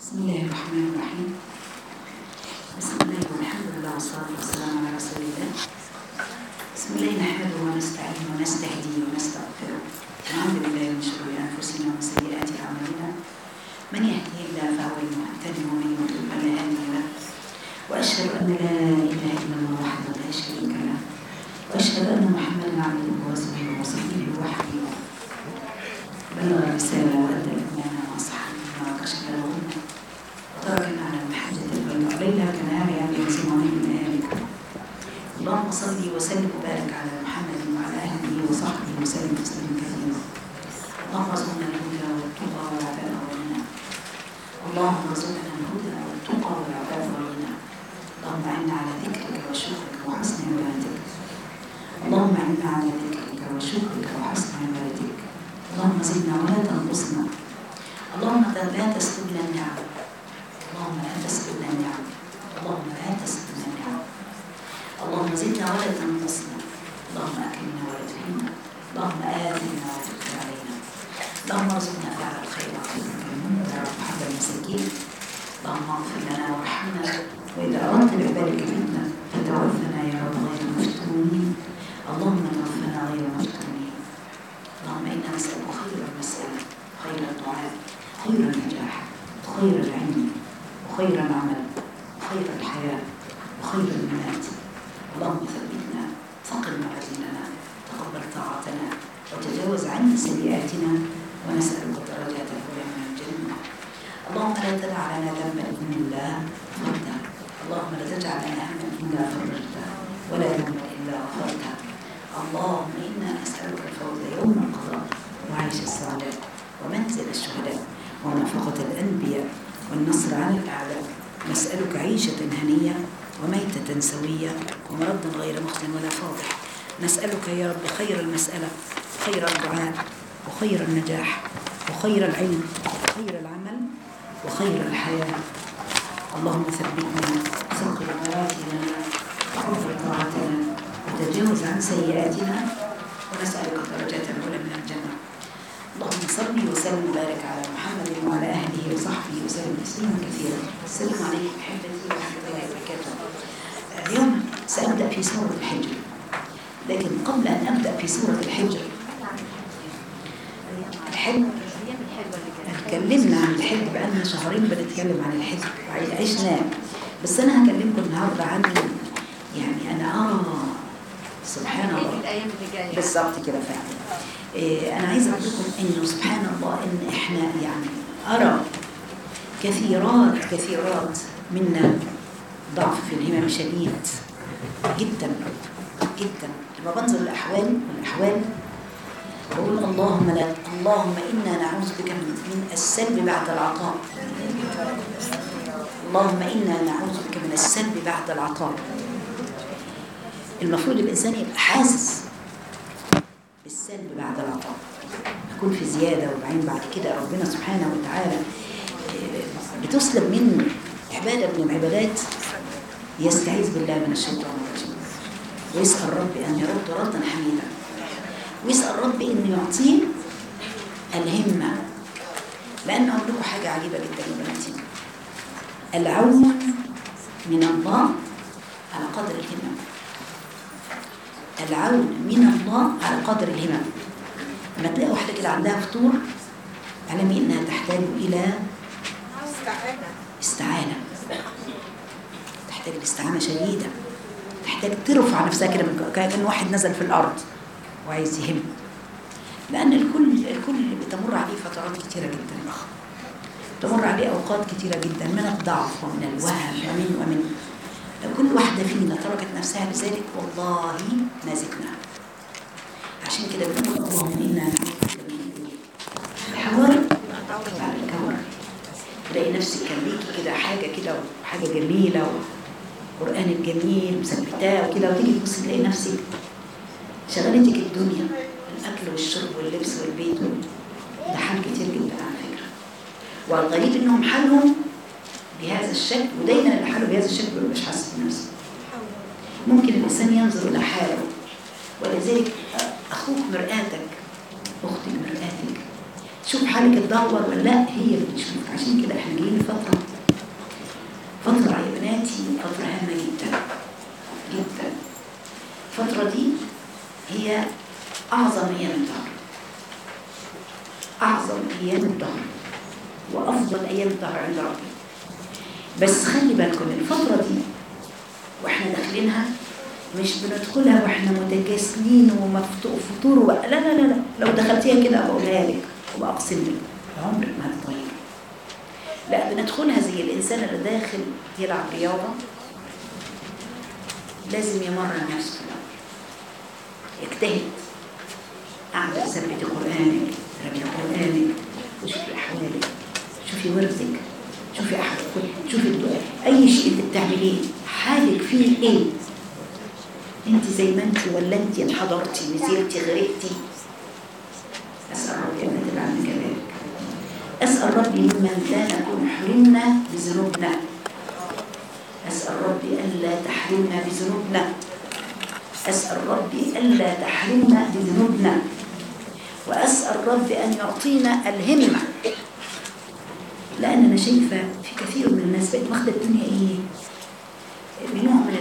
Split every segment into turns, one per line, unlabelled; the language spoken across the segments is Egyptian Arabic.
بسم الله الرحمن الرحيم بسم الله والحمد لله والصلاة والسلام على رسول الله بسم الله نحمده ونستعينه ونستهديه ونستغفره ونعوذ بالله من شرور أنفسنا ومن سيئات أعمالنا من يهديه الله فهو المهتدي ومن يضلل فلا هادي له وأشهد أن لا إله إلا الله وحده لا شريك له وأشهد أن محمدا عبده ورسوله وصفيه وحبيبه بلغ الرسالة وأدى الأمانة وأصحى ما كشف الغمة وتركنا على المحجة البيضاء ليلها كنهارها بيزيمه من آلك اللهم صل وسلم وبارك على محمد وعلى أهله وصحبه وسلم تسليما كثيرا اللهم ارزقنا الهدى والتقى والعفاف والغنى اللهم ارزقنا الهدى والتقى والعفاف والغنى اللهم أعنا على ذكرك وشكرك وحسن عبادتك اللهم أعنا على ذكرك وشكرك وحسن عبادتك اللهم زدنا ولا تنقصنا اللهم لا تسلبنا النعم اللهم لا تسلبنا النعم اللهم لا تسلبنا النعم اللهم زدنا ولا تنقصنا اللهم اكرمنا ولا تهنا اللهم اثرنا ولا تؤثر علينا اللهم ارزقنا فعل الخيرات يا رب حب المساكين اللهم اغفر لنا وارحمنا واذا اردت بعبادك فتنه فتوفنا يا رب غير مفتونين اللهم توفنا غير مفتونين اللهم انا نسالك خير المساله خير الدعاء خير النجاح وخير العلم وخير العمل وخير الحياة وخير الممات اللهم ثبتنا ثقل موازيننا تقبل طاعتنا وتجاوز عنا سيئاتنا ونسألك درجات العلى من الجنة اللهم لا تدع لنا ذنبا إلا غفرته اللهم لا تجعل لنا هما إلا فرجته ولا ذنبا إلا غفرته اللهم إنا نسألك الفوز يوم القضاء وعيش السعداء ومنزل الشهداء ومرافقة الأنبياء والنصر على الأعداء نسألك عيشة هنية وميتة سوية ومردا غير مخزن ولا فاضح نسألك يا رب خير المسألة خير الدعاء وخير النجاح وخير العلم وخير العمل وخير الحياة اللهم ثبتنا ثقل مواتنا وحفظ طاعتنا وتجاوز عن سيئاتنا ونسألك الدرجات العلى من الجنة اللهم صل وسلم وبارك على محمد وعلى اهله وصحبه وسلم تسليما كثيرا السلام عليكم احبتي ورحمه الله وبركاته اليوم سابدا في سوره الحجر لكن قبل ان ابدا في سوره الحجر الحج اتكلمنا عن الحج بقالنا شهرين بنتكلم عن الحج عشناه بس انا هكلمكم النهارده عن يعني انا ارى سبحان الله
الايام اللي جايه
بالظبط كده فعلا إيه انا عايزه اقول لكم انه سبحان الله ان احنا يعني ارى كثيرات كثيرات منا ضعف في الهمم شديد جدا جدا لما بنظر الاحوال والاحوال بقول اللهم لا اللهم انا نعوذ بك من من السلب بعد العطاء اللهم انا نعوذ بك من السلب بعد العطاء المفروض الانسان يبقى حاسس بالسلب بعد العطاء يكون في زياده وبعدين بعد كده ربنا سبحانه وتعالى بتسلب منه عباده من العبادات يستعيذ بالله من الشيطان الرجيم ويسال ربي ان يرد ردا حميدا ويسال ربي ان يعطيه الهمه لان اقول لكم حاجه عجيبه جدا يا بناتي العون من الله على قدر الهمه العون من الله على قدر الهمم لما تلاقي واحده كده عندها فطور اعلمي انها تحتاج الى استعانه تحتاج لاستعانه شديده تحتاج ترفع نفسها كده من كان واحد نزل في الارض وعايز يهم لان الكل الكل بتمر عليه فترات كتيره جدا تمر عليه اوقات كتيره جدا من الضعف ومن الوهم ومن ومن لو كل واحدة فينا تركت نفسها لذلك والله ما زدنا عشان كده بنقول اللهم إنا الحوار بعد الكور تلاقي نفسك كان ليكي كده حاجة كده وحاجة جميلة وقرآن الجميل مثبتاه وكده وتيجي تبصي تلاقي نفسك شغلتك الدنيا الأكل والشرب واللبس والبيت ده حال كتير جدا على فكرة والغريب إنهم حالهم بهذا الشكل ودايما اللي حاله بهذا الشكل ما مش حاسس بنفسه ممكن الانسان ينظر الى حاله ولذلك اخوك مرآتك اختك مرآتك شوف حالك اتدهور ولا لا هي اللي بتشوفك عشان كده احنا جايين فتره الفترة دي هي أعظم أيام الدهر أعظم أيام الدهر وأفضل أيام الدهر عند ربي بس خلي بالكم الفترة دي وإحنا داخلينها مش بندخلها واحنا متجاسلين وفطور و... لا لا لا لا لو دخلتيها كده بقولها لك وبأقسم لك عمرك ما هتطير لا بندخلها زي الإنسان اللي داخل يلعب رياضة لازم يمرن نفسه في الأول يجتهد أعمل ثبتي قرآنك ربي قرآنك وشوفي أحوالك شوفي وردك شوفي أحوالك شوفي الدعاء أي شيء أنت بتعمليه حالك فيه إيه أنت زي ما أنت ولا أنت انحدرتي نزلتي غرقتي أسأل ربي أن تجعلنا كذلك أسأل ربي ممن لا نكون حرمنا بذنوبنا أسأل ربي ألا تحرمنا بذنوبنا أسأل ربي ألا تحرمنا بذنوبنا وأسأل ربي أن يعطينا الهمة لأن أنا شايفة في كثير من الناس بقت واخدة الدنيا إيه بنوع من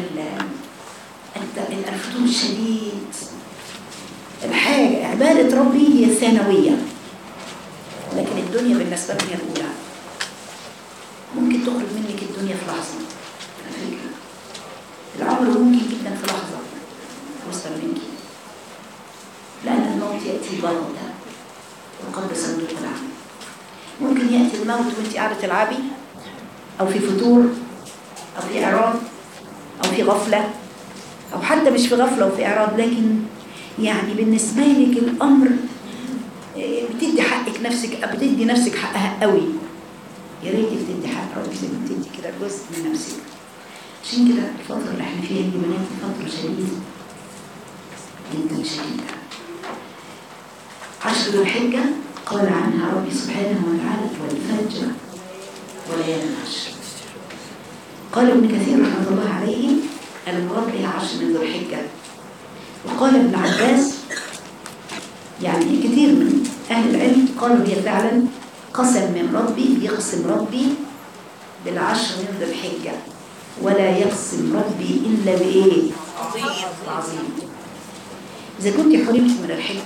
الفتور الشديد الحاجة عبادة ربي هي الثانوية لكن الدنيا بالنسبة لي هي الأولى ممكن تخرج منك الدنيا في لحظة العمر ممكن جدا في لحظة توصل منك لأن الموت يأتي بغتة وقبل صندوق العمل ممكن يأتي الموت وانت قاعدة تلعبي أو في فتور أو في إعراض أو في غفلة أو حتى مش في غفلة وفي إعراض لكن يعني بالنسبة لك الأمر بتدي حقك نفسك بتدي نفسك حقها قوي يا ريت بتدي حق ربك زي ما بتدي كده جزء من نفسك عشان كده الفترة اللي احنا فيها دي بنات فترة شديدة جدا شديدة عشر ذو الحجة قال عنها ربي سبحانه وتعالى والفجر وليالي العشر قال ابن كثير رحمه الله عليه المراد بها عشر من ذو الحجة وقال ابن عباس يعني كثير من أهل العلم قالوا هي فعلا قسم من ربي بيقسم ربي بالعشر من ذو الحجة ولا يقسم ربي إلا بإيه؟ عظيم عظيم إذا كنت حرمت من الحج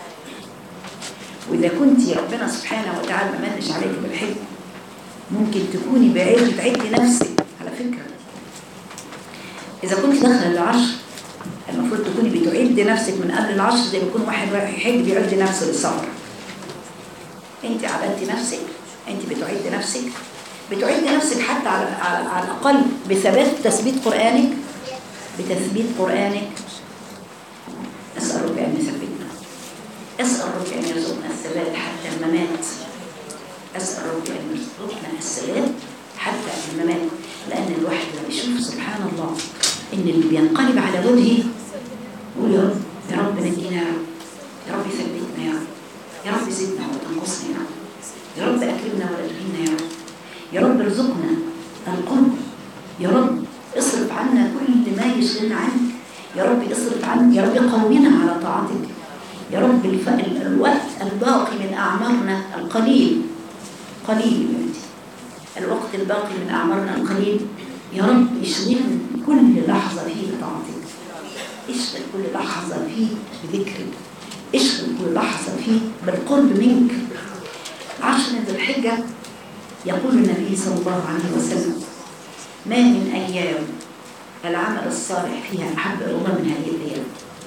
وإذا كنت ربنا سبحانه وتعالى ما منش عليك بالحج ممكن تكوني بعيد تعدي نفسك على فكرة إذا كنت داخله العشر المفروض تكوني بتعد نفسك من قبل العشر زي ما يكون واحد رايح يحج بيعد نفسه للسفر انت عددتي نفسك انت بتعد نفسك بتعد نفسك حتى على, على, على الأقل بثبات تثبيت قرآنك بتثبيت قرآنك أسأل ربي أن يثبتنا أسأل ربي أن يرزقنا الثبات حتى الممات أسأل ربي أن يرزقنا الثبات حتى الممات لأن الواحد لما يشوف سبحان الله إن اللي بينقلب على وجهه يقول يا رب يا رب نجينا يا رب يا رب ثبتنا يا رب يا رب زدنا ولا تنقصنا يا رب يا رب أكرمنا ولا تهينا يا رب يا رب ارزقنا القرب يا رب اصرف عنا كل ما يشغلنا عنك يا رب اصرف عنا يا رب قومنا على طاعتك يا رب الف... الوقت الباقي من أعمارنا القليل قليل يا بنتي الوقت الباقي من أعمارنا القليل يا رب اشغلنا كل لحظة فيه بطاعتك اشغل كل لحظة فيه بذكرك اشغل كل لحظة فيه بالقرب منك عشر ذي الحجة يقول النبي صلى الله عليه وسلم ما من أيام العمل الصالح فيها أحب إلى الله من هذه الأيام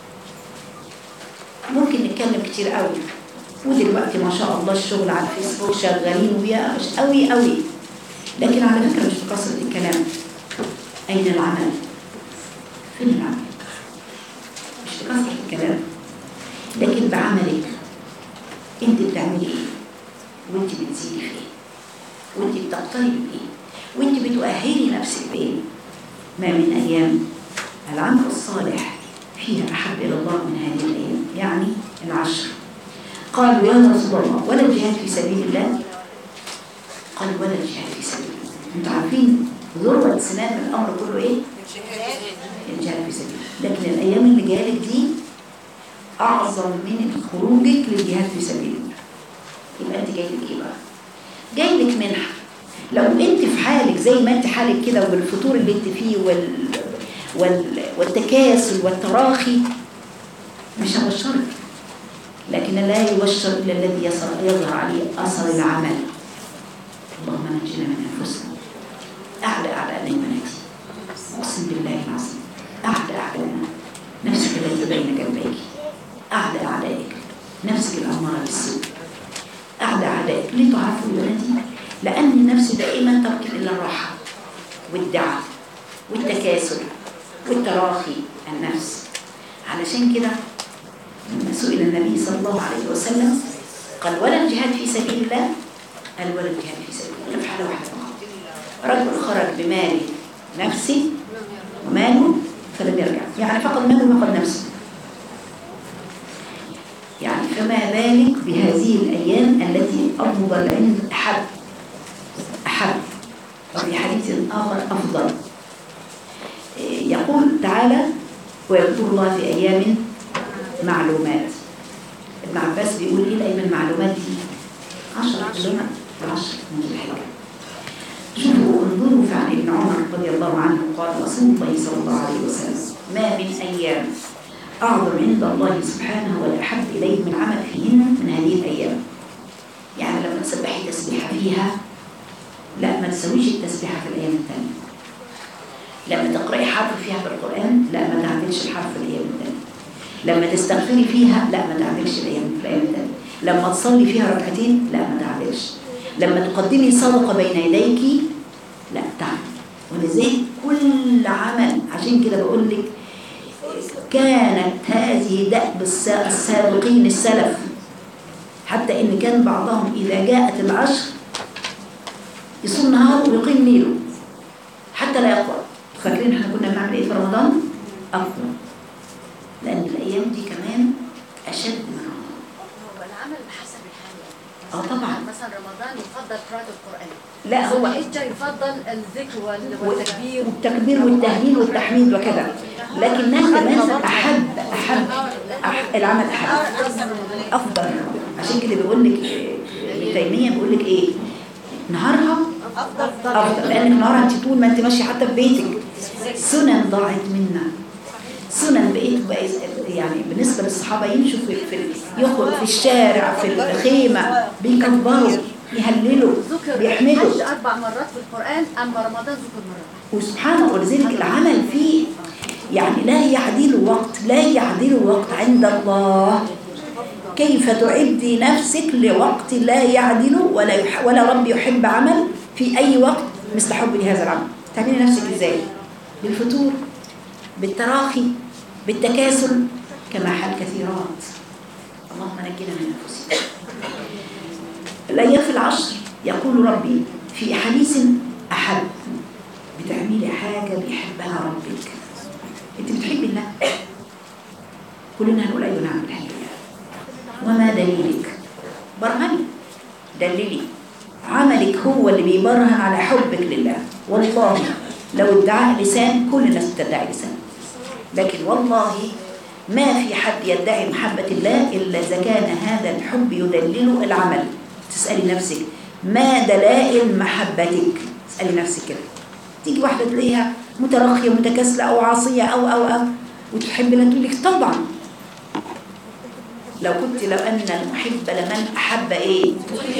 ممكن نتكلم كتير قوي ودلوقتي ما شاء الله الشغل على الفيسبوك شغالين ويا مش قوي قوي لكن على فكرة مش بكثرة الكلام أين العمل؟ فين العمل؟ مش بكثرة الكلام لكن بعملك انت بتعملي ايه؟ وانت بتزيدي في ايه؟ وانت بتقتربي بايه؟ وانت بتؤهلي نفسك بايه؟ ما من ايام العمل الصالح فيها احب الى الله من هذه الايام يعني العشر قالوا يا رسول الله ولا الجهاد في سبيل الله قال ولا الجهاد في سبيل الله انتوا عارفين ذروه سنام الامر كله ايه الجهاد في سبيل الله لكن الايام اللي جايلك دي اعظم من خروجك للجهاد في سبيل الله يبقى انت جاي لك ايه بقى جاي لك منحه لو انت في حالك زي ما انت حالك كده وبالفطور اللي انت فيه وال... وال- والتكاسل والتراخي مش هبشرك لكن لا يبشر إلا الذي يصر- يظهر عليه أثر العمل اللهم نجنا من أنفسنا أعلى أعلى نيمانتي أقسم بالله العظيم أعلى أعلانا نفسك التي بين جنبيك أعلى أعدائك نفسك الأمارة بالسوء أعلى أعدائك ليه تعرفوا يا بناتي؟ لأن النفس دائما تركن إلى الراحة والدعاء والتكاسل والتراخي النفس علشان كده لما سئل النبي صلى الله عليه وسلم قال ولا الجهاد في سبيل الله قال ولا الجهاد في سبيل الله في حالة واحدة فقط رجل خرج بمال نفسه وماله فلم يرجع يعني فقد ماله وفقد نفسه يعني فما بالك بهذه الأيام التي أفضل العلم أحب أحب وفي حديث آخر أفضل إيه، يقول تعالى ويذكر الله في أيام معلومات ابن عباس بيقول إيه الأيام المعلومات دي عشر كلمات عشر من الحجة شوفوا انظروا في عن ابن عمر رضي الله عنه قال رسول الله صلى الله عليه وسلم ما من أيام أعظم عند الله سبحانه والأحب إليه من عمل فيهن من هذه الأيام يعني لما تسبحي تسبيحة فيها لا ما تسويش التسبيحة في الأيام الثانية لما تقرأي حرف فيها في القرآن لا ما تعملش الحرف في الأيام الثانية لما تستغفري فيها لا ما تعملش الأيام في الأيام الثانية لما تصلي فيها ركعتين لا ما تعملش لما تقدمي صدقة بين يديك لا تعمل ولذلك كل عمل عشان كده بقول لك كانت هذه دأب الس- السابقين السلف حتى إن كان بعضهم إذا جاءت العشر يصوم نهار ويقيم ليله حتى لا يقوى فاكرين احنا كنا بنعمل ايه في رمضان؟ أفضل لأن الأيام دي كمان أشد من رمضان
هو العمل بحسب الحال
اه طبعا
مثلا رمضان يفضل قراءة القرآن
لا هو
هو حجة يفضل الذكر وال- والتكبير
والتكبير والتهليل والتحميد وكذا لكن ناس كمان أحب أحب أح- العمل أحب أفضل عشان كده بيقول لك ابن تيمية بيقول لك إيه نهارها أفضل لأنك نهارها أنت طول ما أنت ماشية حتى في بيتك سنن ضاعت منا سنن بقيت بقيت- يعني بالنسبة للصحابة يمشوا في, في يخرج في الشارع في الخيمة بيكبروا يهللوا
ذكر
بيحمدوا
الحج أربع مرات في القرآن أما رمضان ذكر مرة
وسبحان الله ولذلك العمل فيه يعني لا يعدل وقت لا يعدل وقت عند الله كيف تعدي نفسك لوقت لا يعدل ولا يح ولا رب يحب عمل في أي وقت مثل حب لهذا العمل تعملي نفسك إزاي بالفتور بالتراخي بالتكاسل كما حال كثيرات اللهم نجنا من أنفسنا الأيام في العشر يقول ربي في حديث أحب بتعملي حاجة بيحبها ربك انت بتحبي الله كلنا هنقول ايوه نعم بنحب الله وما دليلك برهني دللي عملك هو اللي بيبرهن على حبك لله والله لو ادعى لسان كل الناس بتدعي لسان لكن والله ما في حد يدعي محبة الله إلا إذا كان هذا الحب يدلله العمل تسألي نفسك ما دلائل محبتك تسألي نفسك كده تيجي واحدة تلاقيها مترخية متكاسلة أو عاصية أو أو أو وتحب لها تقول لك طبعا لو كنت لو أن المحب لمن أحب إيه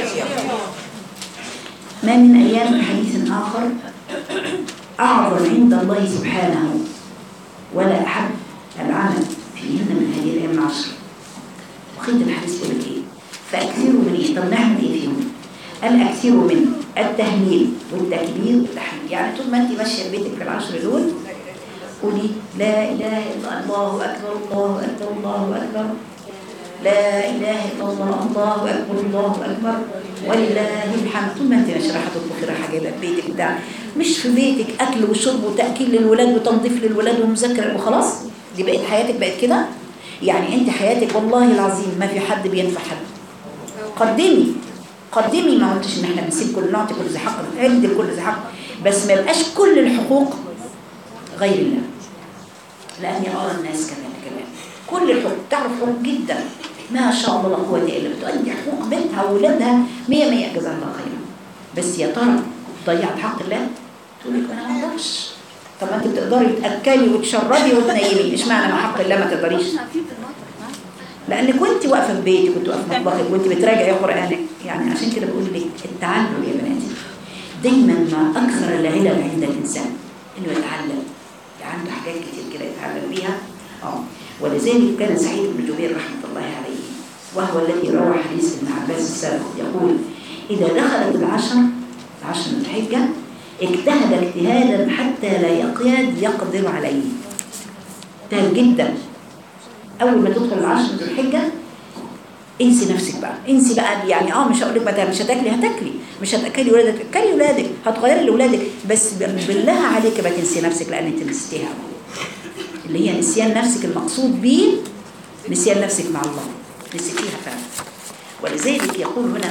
ما من أيام حديث آخر أعظم عند الله سبحانه ولا أحب العمل فيهن من هذه الأيام العشر وخيط الحديث يقول لك إيه فأكثروا من إيه طب نعمل إيه فيهم قال أكثروا من التهليل والتكبير والتحميد يعني طول ما أنت ماشية بيتك في العشر دول قولي لا إله إلا الله أكبر الله أكبر الله أكبر لا إله إلا الله الله أكبر الله أكبر ولله الحمد طول ما أنت ماشية رايحة تطبخي رايحة جايبة في بيتك بتاع مش في بيتك أكل وشرب وتأكيل للولاد وتنظيف للولاد ومذاكرة وخلاص دي بقت حياتك بقت كده يعني أنت حياتك والله العظيم ما في حد بينفع حد قدمي قدمي ما قلتش ان احنا بنسيب كل نعطي كل ذي حق عند كل ذي حق بس ما يبقاش كل الحقوق غير الله لاني ارى الناس كمان كمان كل الحقوق تعرف حقوق جدا ما شاء الله لا قوه الا بالله تؤدي حقوق بنتها واولادها 100 100 جزاها الله خيرا بس يا ترى ضيعت حق الله تقول لك انا ما اقدرش طب ما انت بتقدري تاكلي وتشربي وتنيمي اشمعنى مع حق الله ما تقدريش
احنا واقفين في المطبخ
لان كنت واقفه في بيتك كنت واقفه في مطبخك وانت بتراجعي قرانك يعني عشان كده بقول لك التعلم يا بناتي دايما ما اكثر العلم عند الانسان انه يتعلم عنده حاجات كتير كده يتعلم بيها اه ولذلك كان سعيد بن جبير رحمه الله عليه وهو الذي روى حديث ابن عباس السابق يقول اذا دخلت العشر عشر من الحجه اجتهد اجتهادا حتى لا يقيد يقدر عليه اجتهد جدا اول ما تدخل العشر ذو الحجه انسي نفسك بقى انسي بقى يعني اه مش هقول لك مثلا مش هتاكلي هتاكلي مش هتاكلي ولادك اكلي ولادك هتغيري لاولادك بس بالله عليك ما تنسي نفسك لان انت نسيتيها اللي هي نسيان نفسك المقصود بيه نسيان نفسك مع الله نسيتيها فعلا ولذلك يقول هنا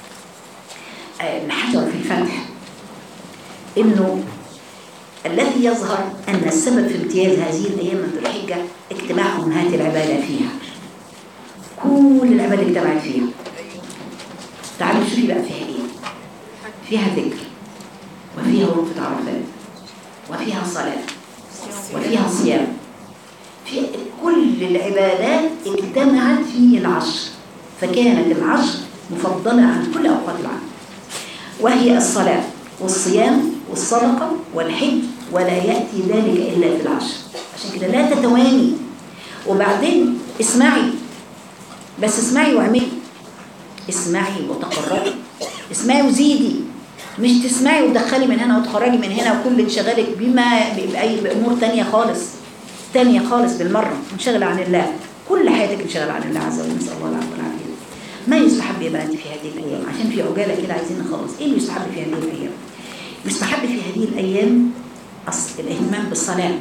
آه، ابن حجر في الفتح انه الذي يظهر أن السبب في امتياز هذه الأيام من ذو الحجة اجتماع أمهات العبادة فيها كل العبادة اجتمعت فيها تعالوا شوفي بقى فيها إيه فيها ذكر وفيها وقفة عرفات وفيها صلاة وفيها صيام في كل العبادات اجتمعت في العشر فكانت العشر مفضلة عن كل أوقات العام وهي الصلاة والصيام والصدقة والحج ولا يأتي ذلك إلا في العشر عشان كده لا تتواني وبعدين اسمعي بس اسمعي واعملي اسمعي وتقربي اسمعي وزيدي مش تسمعي وتدخلي من هنا وتخرجي من هنا وكل انشغالك بما بأي بأمور تانية خالص تانية خالص بالمرة منشغلة عن الله كل حياتك منشغلة عن الله عز وجل نسأل الله العفو والعافية ما يستحب يا بناتي في هذه الأيام عشان في عجالة كده عايزين نخلص ايه اللي يستحب في هذه الأيام يستحب في هذه الأيام أص- الاهتمام بالصلاة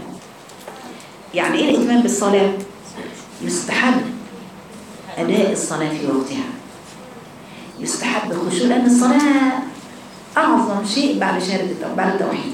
يعني ايه الاهتمام بالصلاة يستحب أداء الصلاة في وقتها يستحب الخشوع لأن الصلاة أعظم شيء بعد شهادة التو- بعد التوحيد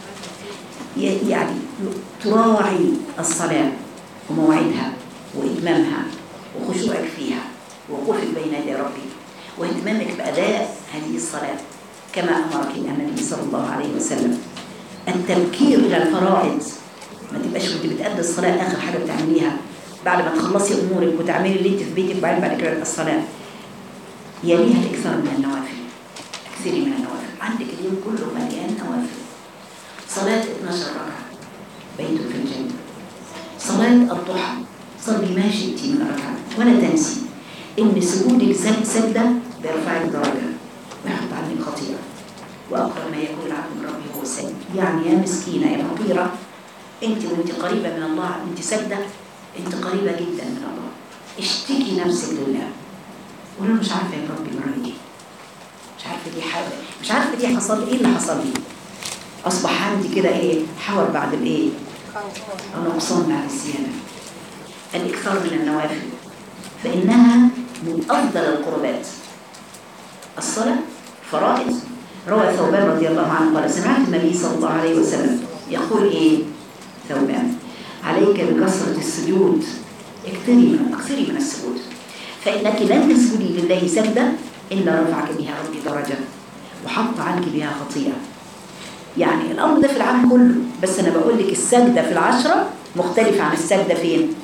ي- يعني تراعي الصلاة ومواعيدها وإتمامها وخشوعك فيها ووقوفك بين يدي ربك واهتمامك بأداء هذه الصلاة كما أمرك النبي صلى الله عليه وسلم التبكير إلى الفرائض ما تبقاش وانت بتأدي الصلاة آخر حاجة بتعمليها بعد ما تخلصي أمورك وتعملي اللي انت في بيتك وبعدين بعد كده الصلاة يليها الإكثار من النوافل اكثري من النوافل عندك اليوم كله مليان نوافل صلاة 12 ركعة بيت في الجنة صلاة الضحى صلي ما شئت من ركعة ولا تنسي إن سجودك سج- سجدة بيرفعك درجة ويحط عنك خطيئة وأقرب ما يكون العبد من ربه هو السجد يعني يا مسكينة يا فقيرة أنت وأنت قريبة من الله أنت سجدة أنت قريبة جدا من الله اشتكي نفسك لله قولوا له مش عارفة يا ربي مرة إيه مش عارفة دي حاجة مش عارفة دي حصل لي إيه اللي حصل لي أصبح عندي كده إيه حور بعد الإيه أو نقصان بعد الصيام الإكثار من النوافل فإنها من أفضل القربات الصلاة فرائض روى ثوبان رضي الله عنه قال سمعت النبي صلى الله عليه وسلم يقول إيه ثوبان عليك بكثرة السجود اكثري من اكثري من السجود فإنك لن تسجدي لله سجدة إلا رفعك بها ربي درجة وحط عنك بها خطيئة يعني الأمر ده في العام كله بس أنا بقول لك السجدة في العشرة مختلفة عن السجدة فين؟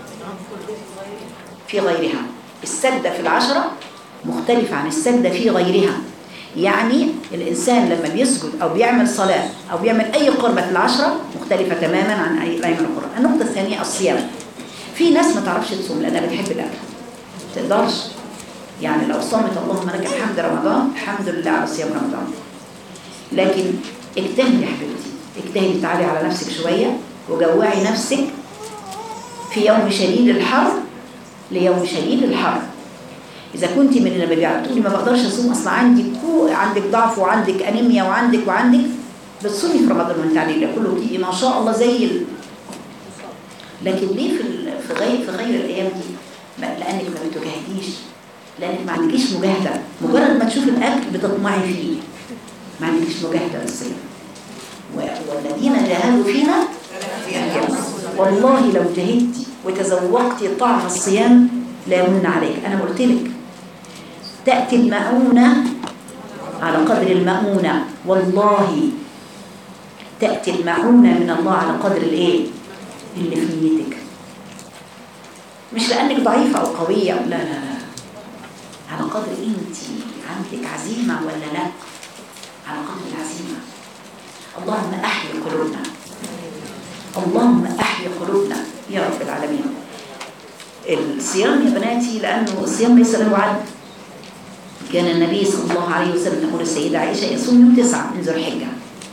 في غيرها السجدة في العشرة مختلفة عن السجدة في غيرها يعني الإنسان لما بيسجد أو بيعمل صلاة أو بيعمل أي قربة في العشرة مختلفة تماما عن أي أي من القرب النقطة الثانية الصيام في ناس ما تعرفش تصوم لأنها بتحب الأكل ما تقدرش يعني لو صامت اللهم لك الحمد رمضان الحمد لله على صيام رمضان لكن اجتهدي يا حبيبتي اجتهدي تعالي على نفسك شوية وجوعي نفسك في يوم شديد الحر ليوم شديد الحر إذا كنت من اللي ما بيعرفوا ما بقدرش أصوم أصلا عندك كو عندك ضعف وعندك أنيميا وعندك وعندك بتصومي في رمضان وأنت عليه ده كله بتيجي ما شاء الله زي ال... لكن ليه في ال... في غير في غير الأيام دي؟ ما- لأنك ما بتجاهديش لأنك ما عندكيش مجاهدة مجرد ما تشوف الأكل بتطمعي فيه ما عندكيش مجاهدة للصيام و- والذين جاهدوا فينا والله لو جهدتي وتذوقتي طعم الصيام لا يمن عليك أنا قلت لك تأتي المؤونة على قدر المؤونة والله تأتي المعونة من الله على قدر الايه اللي في نيتك مش لأنك ضعيفة أو قوية لا لا لا على قدر انت عندك عزيمة ولا لا على قدر العزيمة اللهم أحيي قلوبنا اللهم أحيي قلوبنا يا رب العالمين الصيام يا بناتي لأنه الصيام ليس له عد كان النبي صلى الله عليه وسلم يقول السيدة عائشة يصوم يوم تسعة من ذو الحجة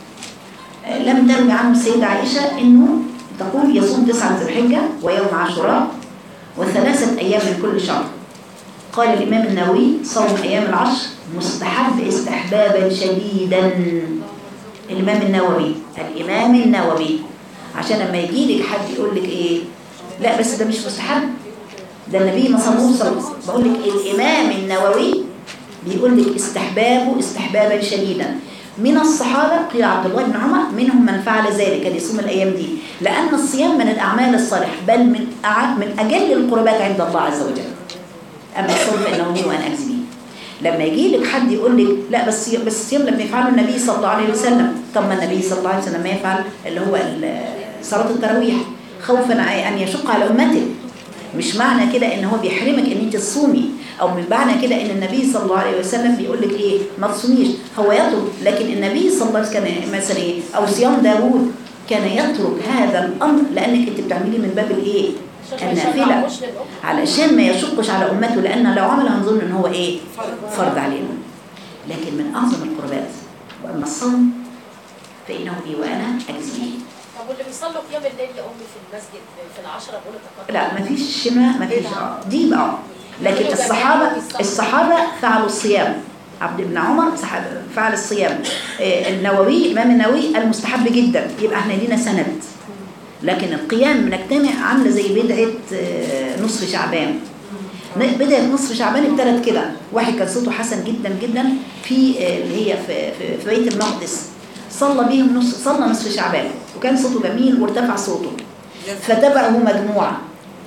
لم تروي عنه السيدة عائشة أنه تقول يصوم تسعة من ذو الحجة ويوم عاشوراء وثلاثة أيام من كل شهر قال الإمام النووي صوم أيام العشر مستحب استحبابا شديدا الإمام النووي الإمام النووي عشان لما يجي لك حد يقول لك إيه لا بس ده مش مستحب ده النبي ما صلوش بقول لك الإمام النووي بيقول لك استحبابه استحبابا شديدا من الصحابة قيل عبد الله بن عمر منهم من فعل ذلك كان يصوم الأيام دي لأن الصيام من الأعمال الصالحة بل من أع... من أجل القربات عند الله عز وجل أما الصوم فإنه لي وأنا أجزي به لما يجي لك حد يقول لك لا بس بس الصيام لما يفعله النبي صلى الله عليه وسلم طب ما النبي صلى الله عليه وسلم ما يفعل اللي هو صلاة التراويح خوفا أن يشق على أمته مش معنى كده ان هو بيحرمك ان انت تصومي او من معنى كده ان النبي صلى الله عليه وسلم بيقول لك ايه ما تصوميش هو يطلب لكن النبي صلى الله عليه وسلم كان مثلا ايه او صيام داوود كان يترك هذا الامر لانك انت بتعمليه من باب الايه النافله علشان ما يشقش على امته لان لو عمل هنظن ان هو ايه فرض علينا لكن من اعظم القربات واما الصوم فانه لي وانا اجزي به
طب واللي بيصلوا قيام الليل يا امي في المسجد في العشرة بقول التقدم
لا ما فيش شماء ما فيش اه دي بقى لكن الصحابة الصحابة فعلوا الصيام عبد بن عمر صحابة فعل الصيام آه، النووي الإمام النووي المستحب جدا يبقى احنا لينا سند لكن القيام بنجتمع عاملة زي بدعة آه، نصف شعبان بدأت نصف شعبان ابتدت كده واحد كان صوته حسن جدا جدا في آه، اللي هي في, في, في بيت المقدس صلى بيهم نص صلى نصف شعبان وكان صوته جميل وارتفع صوته فتبعه مجموعة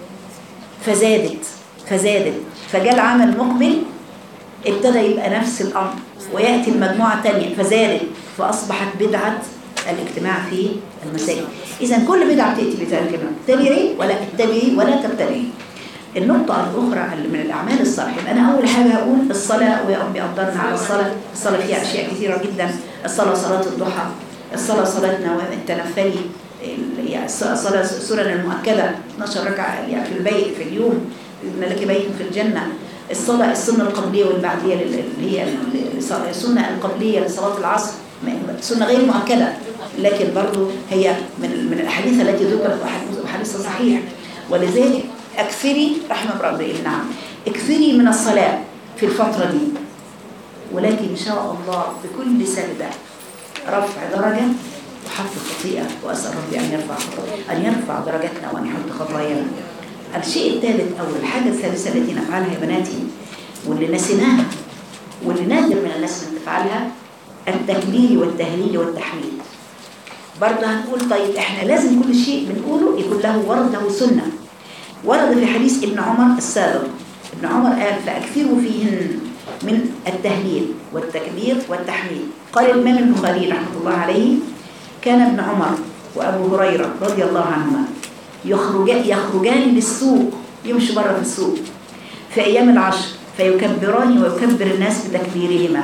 فزادت فزادت فجاء العام المقبل ابتدى يبقى نفس الأمر ويأتي المجموعة تانية فزادت فأصبحت بدعة الاجتماع في المساجد إذا كل بدعة بتأتي بذلك اتبعي ولا اتبعي ولا تبتدعي النقطة الأخرى اللي من الأعمال الصالحة يبقى أنا أول حاجة هقول الصلاة ويا ربي أفضلنا على الصلاة الصلاة فيها أشياء كثيرة جدا الصلاة صلاة الضحى الصلاة صلاة نوام التنفلي ال- يعني الص- الصلاة السنن المؤكدة 12 ركعة يعني في البيت في اليوم إن لك بيت في الجنة الصلاة السنة القبلية والبعدية لل- اللي هي ال- الص- السنة القبلية لصلاة العصر م- سنة غير مؤكدة لكن برضو هي من من الأحاديث التي ذكرت وأحاديث- وأحاديث صحيح ولذلك أكثري رحمة ربي نعم اكثري من الصلاة في الفترة دي ولكن إن شاء الله بكل سجدة رفع درجة وحط خطيئة وأسأل ربي أن يرفع خطايا أن يرفع درجتنا وأن يحط خطايانا الشيء الثالث أو الحاجة الثالثة التي نفعلها يا بناتي واللي نسيناها واللي نادر من الناس من تفعلها التكبير والتهليل والتحميد برضه هنقول طيب احنا لازم كل شيء بنقوله يكون له ورد له سنة ورد في حديث ابن عمر السابق ابن عمر قال فأكثروا فيهن من التهليل والتكبير والتحميد قال الإمام البخاري رحمة الله عليه كان ابن عمر وأبو هريرة رضي الله عنهما يخرجان يخرجان للسوق يمشوا بره في السوق في أيام العشر فيكبران ويكبر الناس بتكبيرهما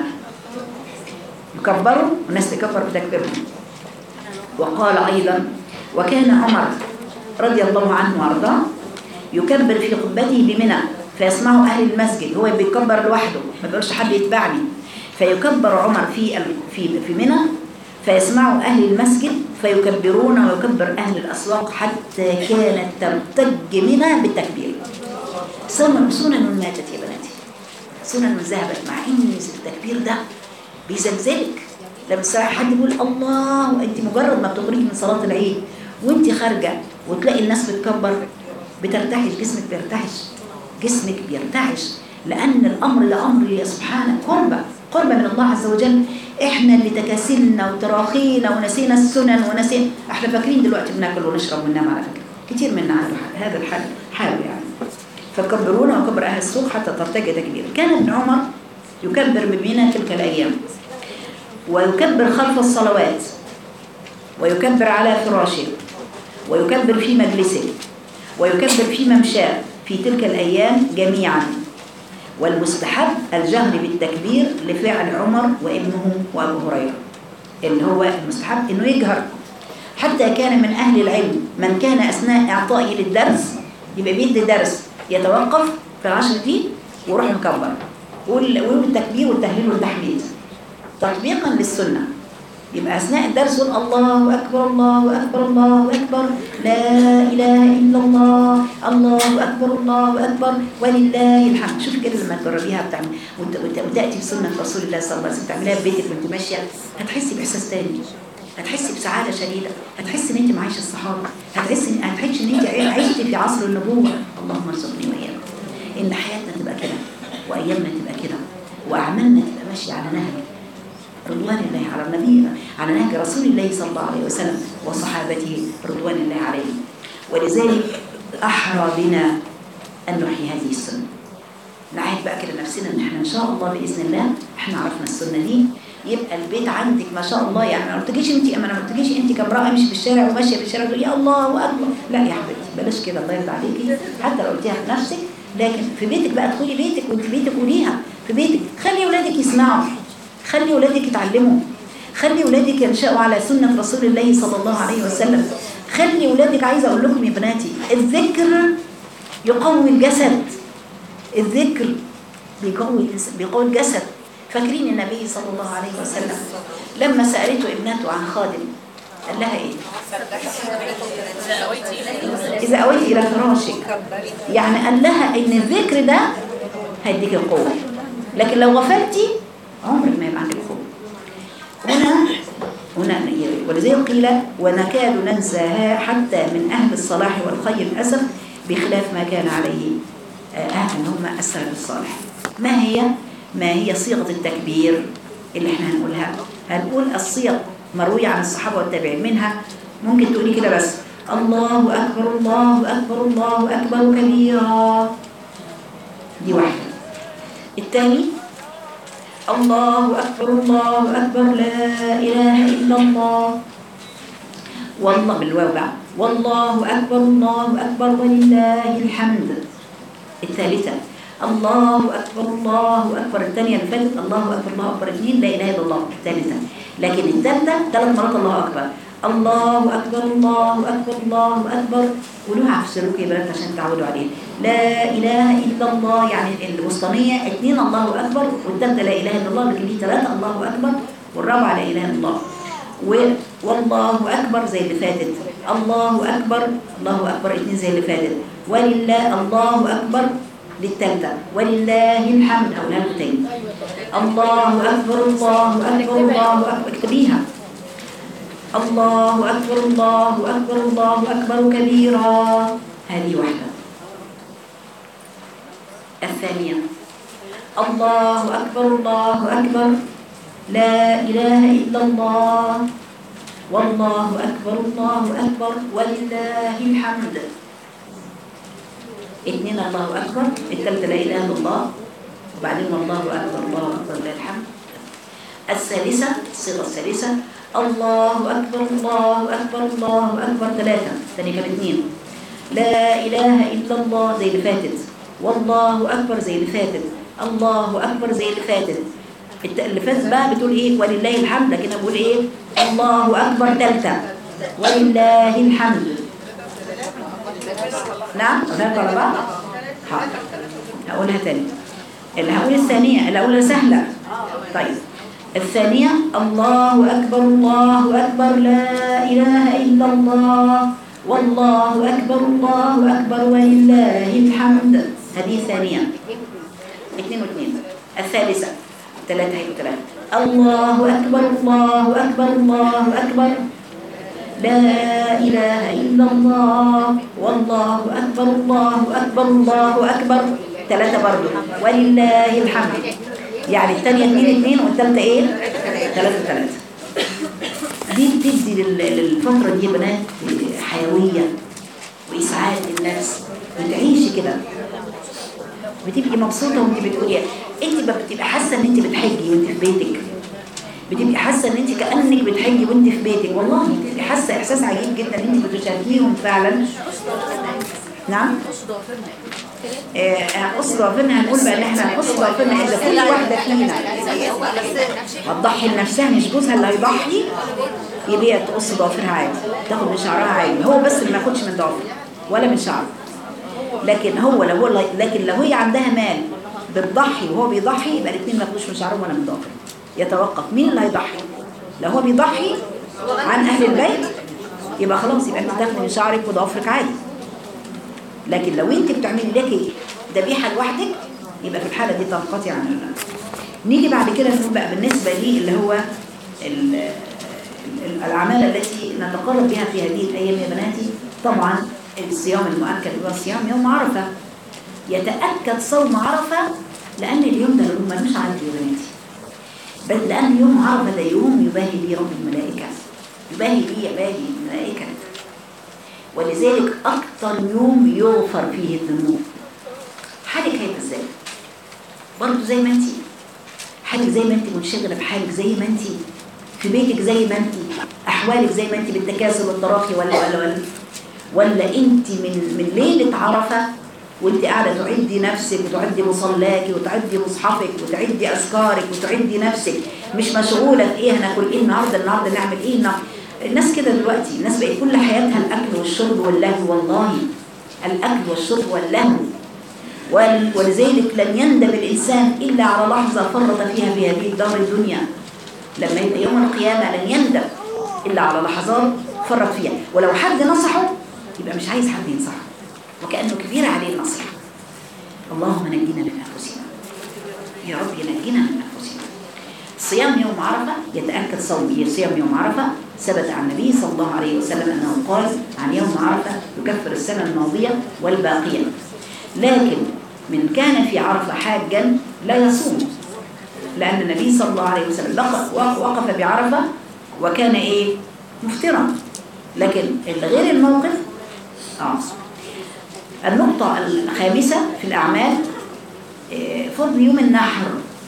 يكبروا والناس تكبر بتكبيرهم وقال أيضا وكان عمر رضي الله عنه وارضاه يكبر في خطبته بمنى فيسمعه أهل المسجد هو بيكبر لوحده ما بيقولش حد يتبعني فيكبر عمر في ال- في في منى فيسمعه أهل المسجد فيكبرون ويكبر أهل الأسواق حتى كانت ترتج منى بالتكبير سنن سنن ماتت يا بناتي سنن ذهبت مع ان التكبير ده بيزلزلك لما ساعة حد يقول الله وانت مجرد ما بتخرجي من صلاة العيد وانت خارجة وتلاقي الناس بتكبر بترتعش جسمك بيرتعش جسمك بيرتعش لأن الأمر ده أمر يا سبحانه قربة قربة من الله عز وجل احنا اللي تكاسلنا وتراخينا ونسينا السنن ونسينا احنا فاكرين دلوقتي بناكل ونشرب وننام على فكرة كتير منا عنده حال- هذا الحال حاله يعني فكبرونا وكبر أهل السوق حتى ترتج تكبير كان ابن عمر يكبر بمنى تلك الأيام ويكبر خلف الصلوات ويكبر على فراشه ويكبر في مجلسه ويكبر في ممشاه في تلك الأيام جميعا والمستحب الجهر بالتكبير لفعل عمر وابنه وأبو هريرة اللي هو المستحب إنه يجهر حتى كان من أهل العلم من كان أثناء إعطائه للدرس يبقى بيدي درس يتوقف في العشر دي ويروح مكبر ويقول ويقول التكبير والتهليل والتحميد تطبيقا للسنة يبقى أثناء الدرس يقول الله أكبر الله أكبر الله أكبر لا إله إلا الله الله أكبر الله أكبر ولله الحمد شوف كده لما تجربيها بتعمل وت- وت- وتأتي بسنة رسول الله صلى الله عليه وسلم تعمليها في بيتك وأنت ماشية هتحسي بإحساس تاني هتحسي بسعادة شديدة هتحسي إن أنت معيشة الصحابة هتحسي إن هتحسي إن أنت عشتي في عصر النبوة اللهم ارزقني وإياكم إن حياتنا تبقى كده وأيامنا تبقى كده وأعمالنا تبقى ماشية على نهج رضوان الله على النبي على نهج رسول الله صلى الله عليه وسلم وصحابته رضوان الله عليهم ولذلك أحرى بنا أن نحيي هذه السنة نعيد بقى كده نفسنا ان احنا ان شاء الله باذن الله احنا عرفنا السنه دي يبقى البيت عندك ما شاء الله يعني ما قلتلكيش انت ما انا ما قلتلكيش انت كامراه امشي في الشارع وماشيه في الشارع تقولي يا الله اكبر لا يا حبيبتي بلاش كده الله يرضى عليكي حتى لو قلتيها في نفسك لكن في بيتك بقى ادخلي بيتك وانت بيتك قوليها في بيتك خلي اولادك يسمعوا خلي اولادك يتعلموا خلي اولادك ينشأوا على سنه رسول الله صلى الله عليه وسلم خلي اولادك عايزه اقول لكم يا بناتي الذكر يقوي الجسد الذكر بيقوي الإنس- بيقوي الجسد فاكرين النبي صلى الله عليه وسلم لما سألته ابنته عن خادم قال لها ايه إذا أويت إلى فراشك يعني قال لها إن الذكر ده هيديك القوة لكن لو غفلتي عمرك ما يبقى عندك قوة هنا هنا ولذلك قيل ونكاد ننساها حتى من أهل الصلاح والخير للأسف بخلاف ما كان عليه آه، أهل هم السلف الصالح ما هي ما هي صيغة التكبير اللي احنا هنقولها هنقول الصيغ مروية عن الصحابة والتابعين منها ممكن تقولي كده بس الله أكبر الله أكبر الله أكبر كبيرا دي واحدة الثاني الله أكبر الله أكبر لا إله إلا الله والله بالواو بقى والله أكبر الله أكبر ولله الحمد الثالثة الله أكبر الله أكبر الثانية اللي فاتت الله أكبر الله أكبر اثنين لا إله إلا الله الثالثة لكن الثالثة ثلاث مرات الله أكبر الله أكبر الله أكبر الله أكبر قولوها في سلوك يا بنات عشان تعودوا عليه لا إله إلا الله يعني الوسطانية اثنين الله أكبر والثالثة لا إله إلا الله لكن دي ثلاثة الله أكبر والرابعة لا إله إلا الله و- والله أكبر زي اللي فاتت الله أكبر الله أكبر اثنين زي اللي فاتت ولله الله أكبر للثالثة ولله الحمد أقولها لكم تاني الله أكبر الله أكبر الله أكبر اكتبيها الله أكبر الله أكبر الله أكبر كبيرا هذه واحدة الثانية الله أكبر الله أكبر لا إله إلا الله والله أكبر الله أكبر ولله الحمد اثنين الله أكبر الثالثة لا إله إلا الله وبعدين والله أكبر الله أكبر لله الحمد الثالثة الصيغة الثالثة الله أكبر الله أكبر الله أكبر ثلاثة ثاني كان اثنين لا إله إلا الله زي اللي فاتت والله أكبر زي اللي فاتت الله أكبر زي اللي فاتت الت- اللي فاتت بقى بتقول إيه ولله الحمد لكن أنا بقول إيه الله أكبر ثالثة ولله الحمد نعم ثلاثة على بعض حاضر هقولها تاني اللي هقول الثانية اللي هقولها سهلة طيب الثانية الله أكبر الله أكبر لا إله إلا الله والله أكبر الله أكبر ولله الحمد هذه الثانية اثنين واثنين الثالثة ثلاثة هيبقوا ثلاثة الله أكبر الله أكبر الله أكبر لا إله إلا الله والله أكبر الله أكبر الله أكبر ثلاثة برضو ولله الحمد يعني الثانية اثنين اثنين والثالثة ايه؟ ثلاثة ثلاثة دي بتدي لل- للفترة دي يا بنات حيوية وإسعاد للنفس بتعيشي كده بتبقي مبسوطة وانت بتقولي انت بقى بتبقى حاسة ان انت بتحجي وانت في بيتك بتبقي حاسه ان انت كانك بتحجي وانت في بيتك والله بتبقي حاسه احساس عجيب جدا ان انت بتشاركيهم فعلا نعم آه، قص ضعفنا هنقول بقى ان احنا قص ضعفنا اذا كل واحده فينا هتضحي لنفسها مش جوزها اللي هيضحي يبقى هي تقص ضوافرها عادي تاخد من شعرها عادي هو بس اللي ما ياخدش من ضوافر ولا من شعره لكن هو لو هو لكن لو هي عندها مال بتضحي وهو بيضحي يبقى الاثنين ما ياخدوش من شعرهم ولا من ضوافر يتوقف مين اللي هيضحي لو هو بيضحي عن اهل البيت يبقى خلاص يبقى انت تاخدي من شعرك وضوافرك عادي لكن لو انت بتعملي لك ذبيحه لوحدك يبقى في الحاله دي تنقطع عن الله نيجي بعد كده نقول بقى بالنسبه لي اللي هو ال- ال- الاعمال التي نتقرب بها في هذه الايام يا بناتي طبعا الصيام المؤكد هو صيام يوم عرفه يتاكد صوم عرفه لان اليوم ده اليوم ملوش عندي يا بناتي بل لان يوم عرفه ده يوم يباهي به رب الملائكه يباهي به عبادي الملائكه ولذلك أكثر يوم يغفر فيه الذنوب حالك هيبقى ازاي برضه زي ما انت حالك زي ما انت منشغله بحالك زي ما انت في بيتك زي ما انت احوالك زي ما انت بالتكاسل والتراخي ولا ولا ولا ولا انت من من ليله عرفه وانت قاعده تعدي نفسك وتعدي مصلاك وتعدي مصحفك وتعدي اذكارك وتعدي نفسك مش مشغوله في ايه هناكل ايه النهارده النهارده نعمل ايه النهارده الناس كده دلوقتي الناس بقت كل حياتها الاكل والشرب واللهو والله الاكل والشرب واللهو ول- ولذلك لن يندم الانسان الا على لحظه فرط فيها في هذه الدار الدنيا لما يبقى يوم القيامه لن يندم الا على لحظات فرط فيها ولو حد نصحه يبقى مش عايز حد ينصحه وكانه كبير عليه النصيحه اللهم نجينا من انفسنا يا رب نجينا من انفسنا صيام يوم عرفة يتأكد صومه صيام يوم عرفة ثبت عن النبي صلى الله عليه وسلم أنه قال عن يوم عرفة يكفر السنة الماضية والباقية لكن من كان في عرفة حاجا لا يصوم لأن النبي صلى الله عليه وسلم لق- وقف بعرفة وكان إيه مفترا لكن غير الموقف آه النقطة الخامسة في الأعمال إيه، فضل يوم النحر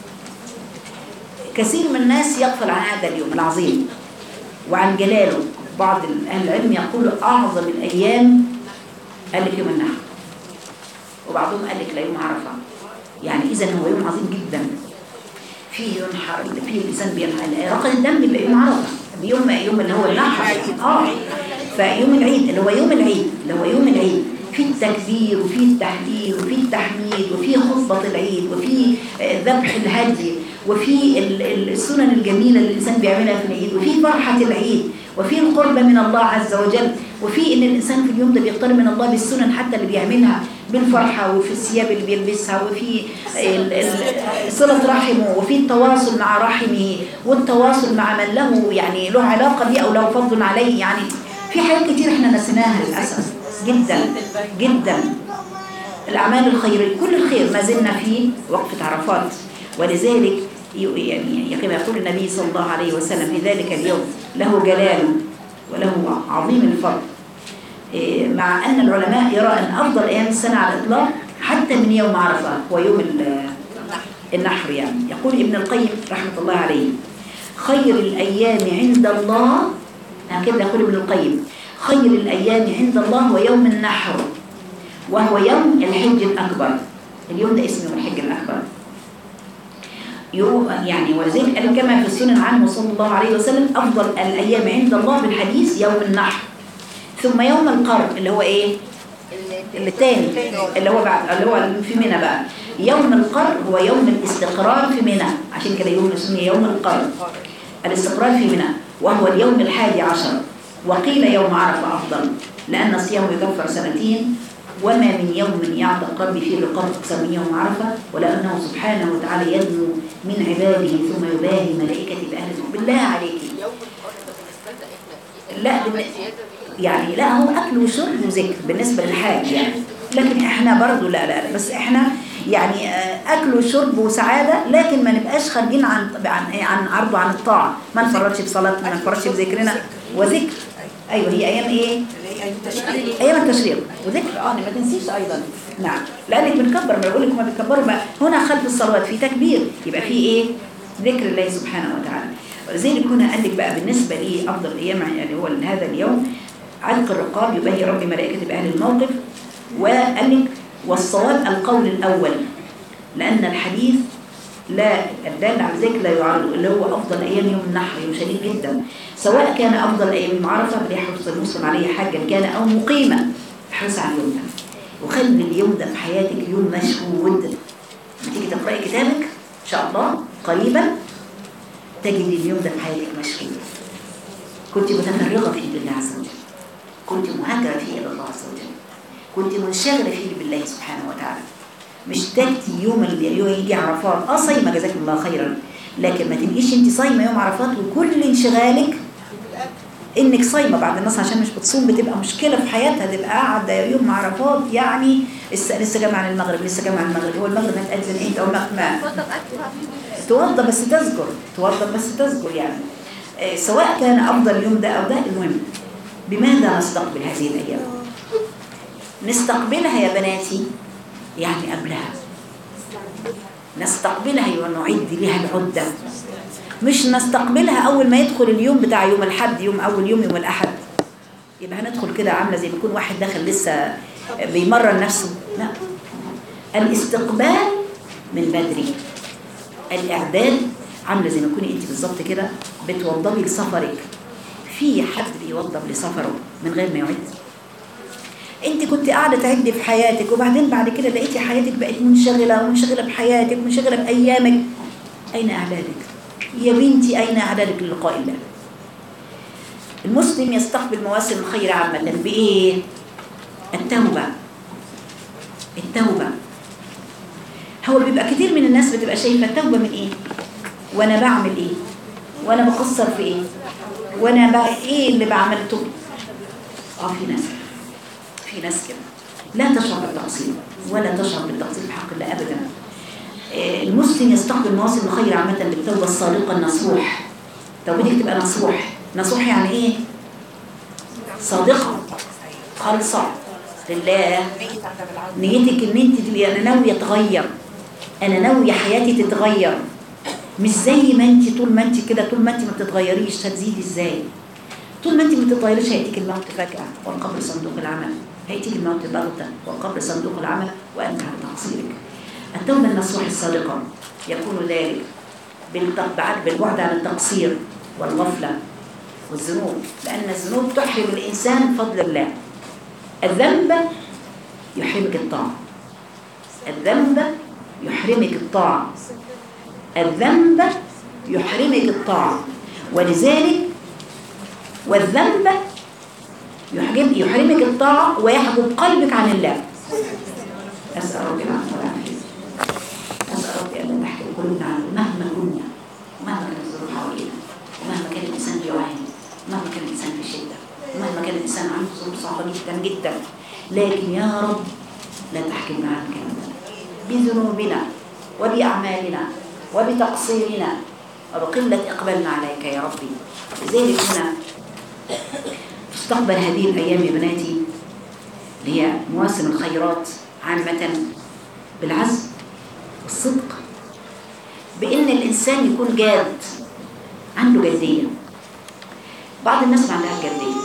كثير من الناس يغفل عن هذا اليوم العظيم وعن جلاله بعض أهل العلم يقول أعظم الأيام قال لك يوم النحر وبعضهم قال لك لا يوم عرفة يعني إذا هو يوم عظيم جدا فيه ينحر فيه الإنسان بينحر رقم الدم بيبقى يوم عرفة يوم يوم اللي هو النحر اه فيوم العيد اللي هو يوم العيد اللي هو يوم العيد في التكبير وفي التحليل وفي التحميد وفي خطبة العيد وفي آه، ذبح الهدي وفي ال- ال- السنن الجميلة اللي الإنسان بيعملها في العيد وفي فرحة العيد وفي القرب من الله عز وجل وفي إن الإنسان في اليوم ده بيقترب من الله بالسنن حتى اللي بيعملها بالفرحة وفي الثياب اللي بيلبسها وفي ال- ال- صلة رحمه وفي التواصل مع رحمه والتواصل مع من له يعني له علاقة بيه أو له فضل عليه يعني في حاجات كتير احنا نسيناها للأسف جدا جدا الأعمال الخير كل الخير ما زلنا في وقفة عرفات ولذلك ي- يعني كما يقول النبي صلى الله عليه وسلم في ذلك اليوم له جلال وله عظيم الفضل إيه، مع أن العلماء يرى أن أفضل أيام السنة على الإطلاق حتى من يوم عرفة هو يوم ال- النحر يعني يقول ابن القيم رحمة الله عليه خير الأيام عند الله هكذا يقول ابن القيم خير الأيام عند الله هو يوم النحر وهو يوم الحج الأكبر اليوم ده اسمه الحج الأكبر يوم يعني ولذلك قال كما في السنن عنه صلى الله عليه وسلم أفضل الأيام عند الله بالحديث يوم النحر ثم يوم القرب اللي هو إيه؟ اللي الثاني اللي هو بعد اللي هو في منى بقى يوم القر هو يوم الاستقرار في منى عشان كده يوم اسمه يوم القر الاستقرار في منى وهو اليوم الحادي عشر وقيل يوم عرفة أفضل لأن الصيام يكفر سنتين وما من يوم يعتق قلبي فيه الرقاب أكثر من يوم عرفة ولأنه سبحانه وتعالى يدنو من عباده ثم يباهي ملائكة بأهله بالله عليكي
يوم القرب بالنسبه لنا احنا في
لا
عمل
بن-
زياده
يعني لا هو أكل وشرب وذكر بالنسبة للحاج يعني لكن احنا برضو لا لا, لا بس احنا يعني آه، أكل وشرب وسعادة لكن ما نبقاش خارجين عن عن عن عرضه عن الطاعة ما نفرطش بصلاتنا ما نفرطش بذكرنا وذكر أيوه هي أيام إيه؟ أيام التشريق وذكر اه ما تنسيش أيضا نعم لأنك بنكبر ما بقول لك ما بتكبروا ما هنا خلف الصلوات في تكبير يبقى في إيه؟ ذكر الله سبحانه وتعالى ولذلك هنا قال لك بقى بالنسبة لي أفضل الأيام يعني هو هذا اليوم عتق الرقاب يبين رب ملائكة بأهل الموقف وقال لك والصواب القول الأول لأن الحديث لا الدال على ذلك لا يعرض اللي هو أفضل أيام يوم النحر يوم شديد جدا سواء كان أفضل أيام يوم عرفة ليحرص المسلم عليه حاجا كان أو مقيما احرص على اليوم ده وخلي اليوم ده في حياتك يوم مشهود لما تيجي تقرأي كتابك إن شاء الله قريبا تجد اليوم ده في حياتك مشهود كنت متفرغة فيه بالله عز وجل كنت مهاجرة فيه إلى الله عز وجل كنت منشغلة فيه بالله سبحانه وتعالى مش تأتي يوم اللي يوم يجي عرفات اه صايمة جزاك الله خيرا لكن ما تبقيش انت صايمة يوم عرفات وكل انشغالك انك صايمة بعد الناس عشان مش بتصوم بتبقى مشكلة في حياتها تبقى قاعدة يوم عرفات يعني لسه لسه جامعة عن المغرب لسه جامعة عن المغرب هو المغرب هتأذن امتى او ما ما-
اتفضل اكل بقى في
توضى بس تذكر توضى بس تذكر يعني آه، سواء كان أفضل يوم ده أو ده المهم بماذا نستقبل هذه الأيام نستقبلها يا بناتي يعني قبلها نستقبلها ونعد لها العدة مش نستقبلها أول ما يدخل اليوم بتاع يوم الحد يوم أول يوم يوم الأحد يبقى هندخل كده عاملة زي ما يكون واحد داخل لسه بيمرن نفسه لا الاستقبال من بدري الإعداد عاملة زي ما تكوني أنت بالظبط كده بتوضبي لسفرك في حد بيوضب لسفره من غير ما يعد انت كنت قاعده تعدي في حياتك وبعدين بعد كده لقيتي حياتك بقت منشغله ومنشغله بحياتك ومنشغله بايامك اين اعدادك يا بنتي اين اعدادك للقاء الله المسلم يستقبل مواسم الخير عامه بايه التوبه التوبه هو بيبقى كتير من الناس بتبقى شايفه التوبه من ايه وانا بعمل ايه وانا بقصر في ايه وانا بقى ايه اللي بعملته اه في ناس في ناس كده لا تشعر بالتقصير ولا تشعر بالتقصير في حق الله ابدا آه، المسلم يستقبل مواسم الخير عامه بالتوبه الصادقه النصوح توبتك تبقى نصوح نصوح يعني ايه صادقه خالصه لله نيتك ان انت تبقي انا ناويه اتغير انا ناويه حياتي تتغير مش زي ما انت طول ما انت كده طول ما انت ما بتتغيريش هتزيدي ازاي طول ما انت ما بتتغيريش هيأتيك الموت فجأة والقبر صندوق العمل هيأتيك الموت بغتة والقبر صندوق العمل وأنت على تقصيرك التوبة النصوح الصادقة يكون ذلك بالتبعد بالبعد عن التقصير والغفلة والذنوب لأن الذنوب تحرم الإنسان فضل الله الذنب يحرمك الطاعة الذنب يحرمك الطاعة الذنب يحرمك الطاعة ولذلك والذنب يحجب يحرمك الطاعة ويحجب قلبك عن الله أسأل ربي العفو والعافية أسأل ربي أن لا تحجب قلوبنا عنه مهما كنا ومهما كانت الظروف حوالينا ومهما كان الإنسان بيعاني ومهما كان الإنسان في شدة ومهما كان الإنسان عنده ظروف صعبة جدا جدا لكن يا رب لا تحجبنا عنك أبدا بذنوبنا وبأعمالنا وبتقصيرنا وبقلة إقبالنا عليك يا ربي لذلك هنا تستقبل هذه الأيام يا بناتي اللي هي مواسم الخيرات عامة بالعزم والصدق بإن الإنسان يكون جاد عنده جدية بعض الناس ما عندها جدية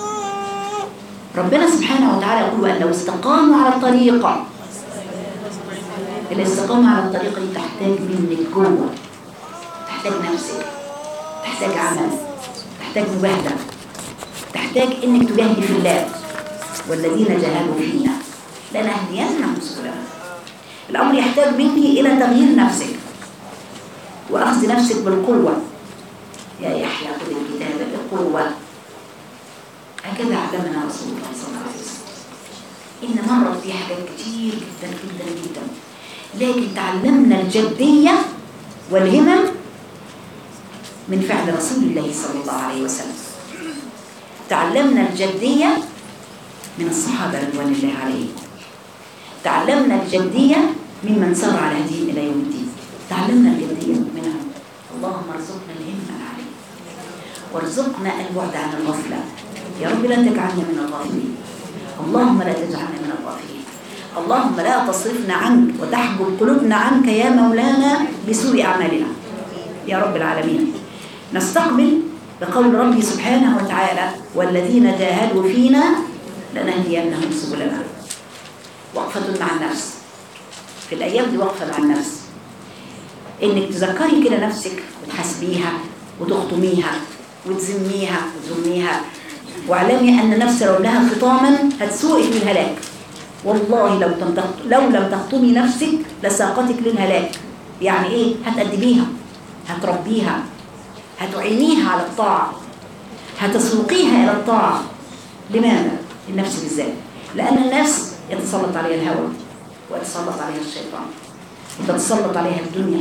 ربنا سبحانه وتعالى يقول وأن لو استقاموا على الطريقة الاستقامة على الطريقة دي تحتاج منك جوه تحتاج نفسك تحتاج عمل تحتاج مجاهدة تحتاج انك تجاهدي في الله والذين جاهدوا فينا لنهدينهم سبلنا الامر يحتاج منك الى تغيير نفسك واخذ نفسك بالقوه يا يحيى خذ الكتاب بالقوه هكذا علمنا رسول الله صلى الله عليه وسلم ان مرت في حاجات كتير جدا جدا جدا لكن تعلمنا الجديه والهمم من فعل رسول الله صلى الله عليه وسلم تعلمنا الجدية من الصحابة رضوان الله عليهم تعلمنا الجدية ممن سار على هديهم إلى يوم الدين تعلمنا الجدية منهم اللهم ارزقنا الهمة عليه وارزقنا البعد عن الغفلة يا رب لا تجعلنا من الغافلين اللهم لا تجعلنا من الغافلين اللهم لا تصرفنا عنك وتحجب قلوبنا عنك يا مولانا بسوء أعمالنا يا رب العالمين نستقبل بقول ربي سبحانه وتعالى والذين جاهدوا فينا لنهدينهم سبلنا وقفة مع النفس في الأيام دي وقفة مع النفس إنك تذكري كده نفسك وتحاسبيها وتخطميها وتذميها وتذميها واعلمي أن النفس لو لها خطاما هتسوقك للهلاك والله لو لم تخط- لو لم تخطمي نفسك لساقتك للهلاك يعني إيه هتأدبيها هتربيها هتعينيها على الطاعة هتسوقيها إلى الطاعة لماذا؟ النفس بالذات لأن النفس يتسلط عليها الهوى ويتسلط عليها الشيطان وتتسلط عليها الدنيا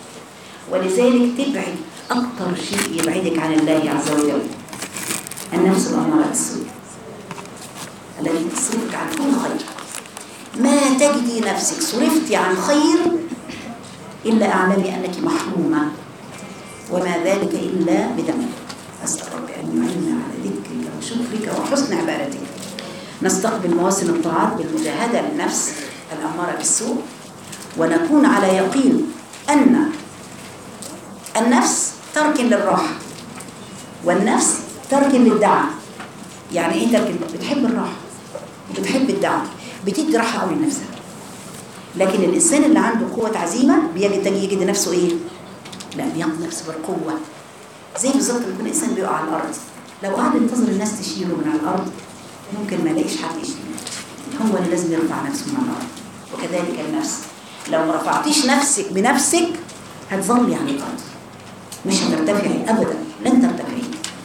ولذلك تبعد أكتر شيء يبعدك عن الله عز وجل النفس الأمارة بالسوء التي تصرفك عن كل خير ما تجدي نفسك صرفتي عن خير إلا أعلمي أنك محرومة وما ذلك إلا بذنب أسأل ربي أن يعيننا على ذكرك وشكرك وحسن عبادتك نستقبل مواسم الطاعات بالمجاهدة للنفس الأمارة بالسوء ونكون على يقين أن النفس ترك للراحة والنفس ترك للدعاء يعني ايه ترك بتحب الراحة وبتحب الدعاء بتدي راحة قوي لنفسها لكن الإنسان اللي عنده قوة عزيمة بيجد تاني يجد نفسه ايه لا بياخد نفسه بالقوة زي بالظبط لما يكون الإنسان بيقع على الأرض لو قعد ينتظر الناس تشيله من على الأرض ممكن ما يلاقيش حد يشيله هو اللي لازم يرفع نفسه من الأرض وكذلك النفس لو ما رفعتيش نفسك بنفسك هتظلي على الأرض مش هترتفعي أبدا لن ترتفعي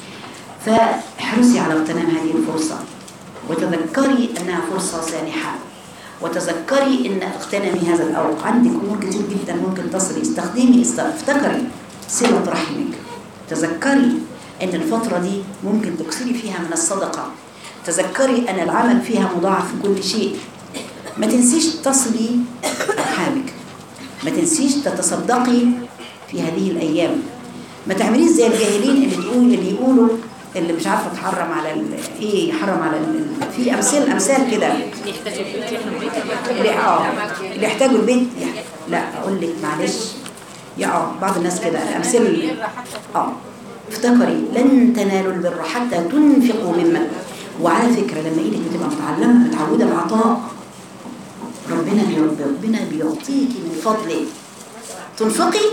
فاحرصي على اغتنام هذه الفرصة وتذكري أنها فرصة سانحة وتذكري أن اغتنمي هذا الأوق عندك أمور كتير جدا ممكن تصلي استخدمي است- افتكري صلة رحمك تذكري أن الفترة دي ممكن تكسري فيها من الصدقة تذكري أن العمل فيها مضاعف في كل شيء ما تنسيش تصلي أرحامك ما تنسيش تتصدقي في هذه الأيام ما تعمليش زي الجاهلين اللي تقول اللي يقولوا اللي مش عارفه تحرم على ال- ايه يحرم على ال- في امثال امثال كده اللي اه اللي يحتاجوا البيت يح- لا اقول لك معلش يا اه بعض الناس كده الامثال اه افتكري لن تنالوا البر حتى تنفقوا مما وعلى فكره لما ايدك بتبقى متعلمه متعوده العطاء ربنا بيرب- ربنا بيعطيكي من فضله تنفقي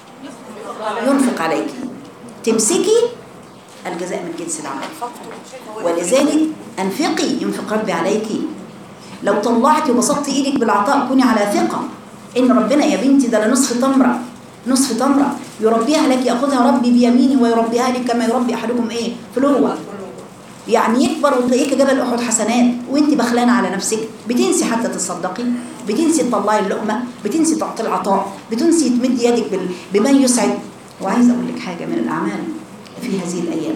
ينفق عليك تمسكي الجزاء من جنس العمل ولذلك انفقي ينفق ربي عليك لو طلعتي وبسطتي ايدك بالعطاء كوني على ثقة ان ربنا يا بنتي ده لنصف تمرة نصف تمرة يربيها لك ياخذها ربي بيمينه ويربيها لك كما يربي احدكم ايه فلوة يعني يكبر وتلاقيك جبل احد حسنات وانت بخلانه على نفسك بتنسي حتى تصدقي بتنسي تطلعي اللقمه بتنسي تعطي العطاء بتنسي تمدي يدك بال- بما يسعد وعايزه اقول لك حاجه من الاعمال في هذه الايام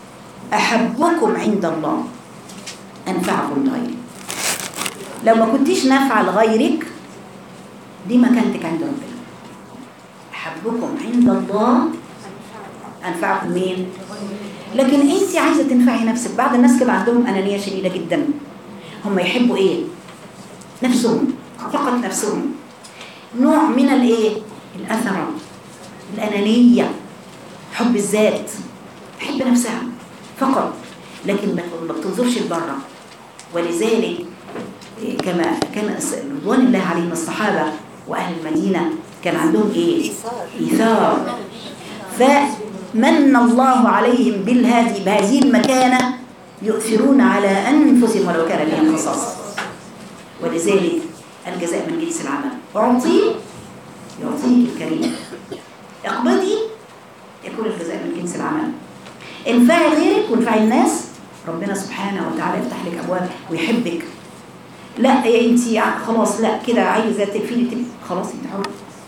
احبكم عند الله انفعكم لغيري لو ما كنتيش نافعه لغيرك دي مكانتك عند ربنا احبكم عند الله انفعكم مين لكن انت عايزه تنفعي نفسك بعض الناس كده عندهم انانيه شديده جدا هم يحبوا ايه نفسهم فقط نفسهم نوع من الايه الاثره الانانيه حب الذات تحب نفسها فقط لكن ما ما بتنظرش لبره ولذلك إيه، كما كان الس- رضوان الله عليهم الصحابه واهل المدينه كان عندهم ايه
إيثار.
ايثار فمن الله عليهم بالهذه بهذه المكانه يؤثرون على انفسهم ولو كان لهم خصاصه ولذلك الجزاء من جنس العمل اعطي يعطيك الكريم اقبضي يكون الجزاء من جنس العمل انفعي غيرك وانفعي الناس ربنا سبحانه وتعالى يفتح لك ابواب ويحبك لا يا انت خلاص لا كده عايزه تقفلي تقفلي. خلاص انت حر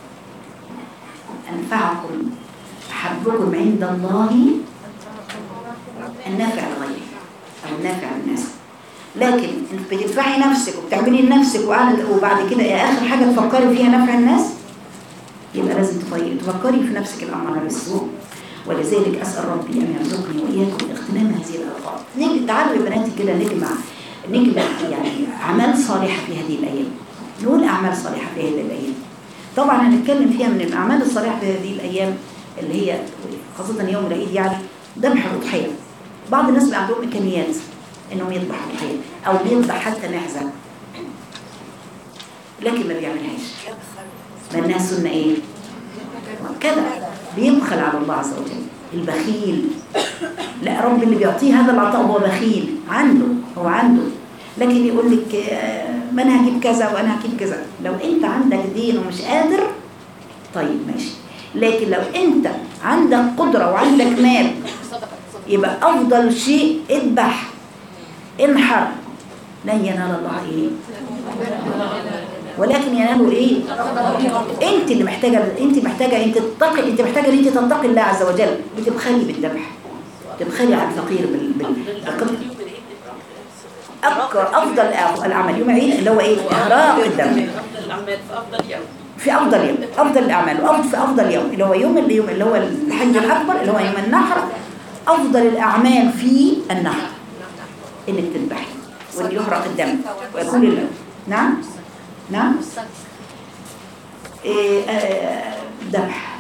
انفعكم احبكم عند الله النافع لغيرك او النافع للناس لكن انت بتدفعي نفسك وبتعملي لنفسك وقاعدة- وبعد كده يا اخر حاجه تفكري فيها نفع الناس يبقى لازم تفكري تفكري في نفسك الامر بالسوء ولذلك اسال ربي ان يرزقني واياكم اغتنام هذه الاوقات نيجي تعالوا يا بناتي كده نجمع نجمع يعني اعمال صالحه في هذه الايام نقول اعمال صالحه في هذه الايام طبعا هنتكلم فيها من الاعمال الصالحه في هذه الايام اللي هي خاصة يوم العيد يعني ذبح الأضحية بعض الناس بقى عندهم إمكانيات إنهم يذبحوا أضحية أو بيذبح حتى معزة لكن ما بيعملهاش لأنها سنة إيه؟ كده بيبخل على الله عز وجل البخيل لا رب اللي بيعطيه هذا العطاء هو بخيل عنده هو عنده لكن يقول لك آه، ما انا هجيب كذا وانا هجيب كذا لو انت عندك دين ومش قادر طيب ماشي لكن لو انت عندك قدرة وعندك مال يبقى افضل شيء اذبح انحر لن ينال الله ايه ولكن يناله ايه انت اللي محتاجه انت محتاجه انت تتقي انت محتاجه ان انت تتقي الله عز وجل بتبخلي بالذبح تبخلي على الفقير بال بال بالقدر. أكثر أفضل الأعمال يوم العيد اللي هو إيه؟ إهراق الدم
أفضل الأعمال في أفضل يوم
في أفضل يوم أفضل الأعمال وأفضل في أفضل يوم اللي هو يوم اللي يوم اللي هو الحج الأكبر اللي هو يوم النحر أفضل الأعمال في النحر إنك تذبحي وإن يحرق الدم ويكون الله نعم نعم إيه آه، ذبح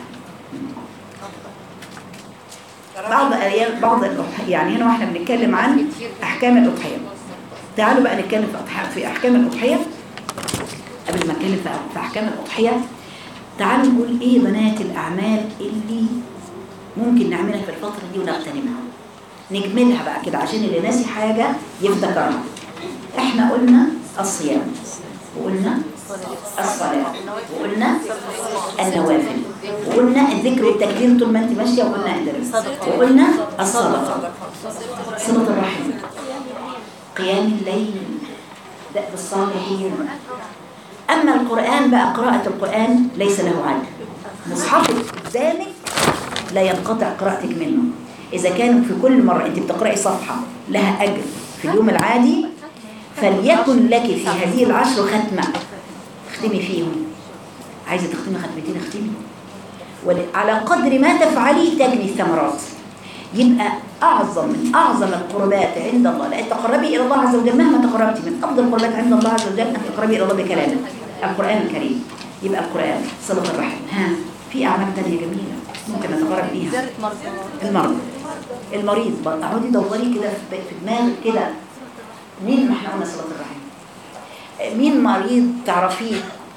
بعض أيام بعض الأضحية يعني هنا واحنا بنتكلم عن أحكام الأضحية تعالوا بقى نتكلم في أضحية في أحكام الأضحية قبل ما نتكلم في- في أحكام الأضحية تعالوا نقول إيه بنات الأعمال اللي ممكن نعملها في الفترة دي ونغتنمها نجملها بقى كده عشان اللي ناسي حاجة يفتكرها احنا قلنا الصيام وقلنا الصلاة وقلنا النوافل وقلنا الذكر والتكبير طول ما انت ماشية وقلنا الدرس وقلنا الصدقة صلة الرحم قيام الليل دأب الصالحين أما القرآن بقى قراءة القرآن ليس له عد مصحفك قدامك لا ينقطع قراءتك منه إذا كان في كل مرة أنت بتقرأي صفحة لها أجر في اليوم العادي فليكن لك في هذه العشر ختمة اختمي فيهم عايزة تختمي ختمتين اختمي وعلى قدر ما تفعلي تجني الثمرات يبقى أعظم من أعظم القربات عند الله لأن تقربي إلى الله عز وجل مهما تقربتي من أفضل القربات عند الله عز وجل أن تقربي إلى الله بكلامه القرآن الكريم يبقى القرآن صلة الرحم ها في أعمال تانية جميلة ممكن نتقرب بيها
زيارة مرضى
المرض المريض بقى اقعدي دوري كده في في دماغك كده مين ما احنا قلنا صلاه الرحم مين مريض تعرفيه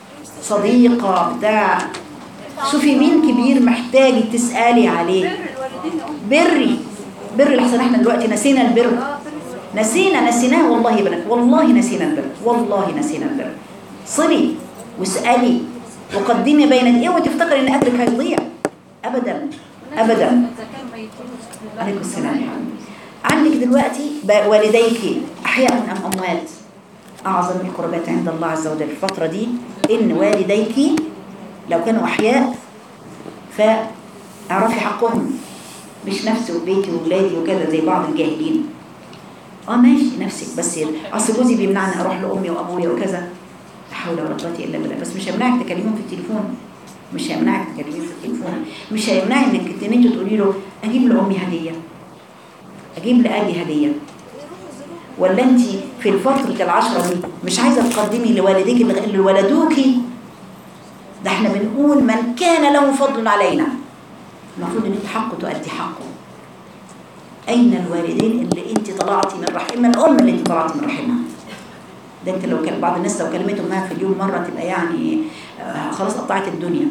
صديقه بتاع شوفي مين كبير محتاج تسالي عليه بري بري لحسن احنا دلوقتي نسينا البر نسينا نسيناه والله يا بنات والله نسينا البر والله نسينا البر صلي واسالي وقدمي بين ايديه وتفتكري ان اجرك هيضيع ابدا ابدا
إذا كانوا ميتين
عليكم السلام عندك دلوقتي بقى والديك أحياء أم أموات أعظم القربات عند الله عز وجل في الفترة دي إن والديك لو كانوا أحياء فاعرفي حقهم مش نفسي وبيتي وولادي وكذا زي بعض الجاهلين اه ماشي نفسك بس اصل جوزي بيمنعني اروح لامي وابويا وكذا لا حول ولا قوه الا بالله بس مش هيمنعك تكلمهم في التليفون مش هيمنعك تكلمين في التليفون مش هيمنعك انك ان انت تقولي له اجيب لامي هديه اجيب لابي هديه ولا انت في الفترة العشرة دي مش عايزة تقدمي لوالديك اللي اللي ولدوكي ده احنا بنقول من كان له فضل علينا المفروض ان انت حقه تؤدي حقه اين الوالدين اللي انت طلعتي من رحم الام اللي انت طلعتي من رحمها ده انت لو كان بعض الناس لو كلمتهم معاها في اليوم مرة تبقى يعني آه، خلاص قطعت الدنيا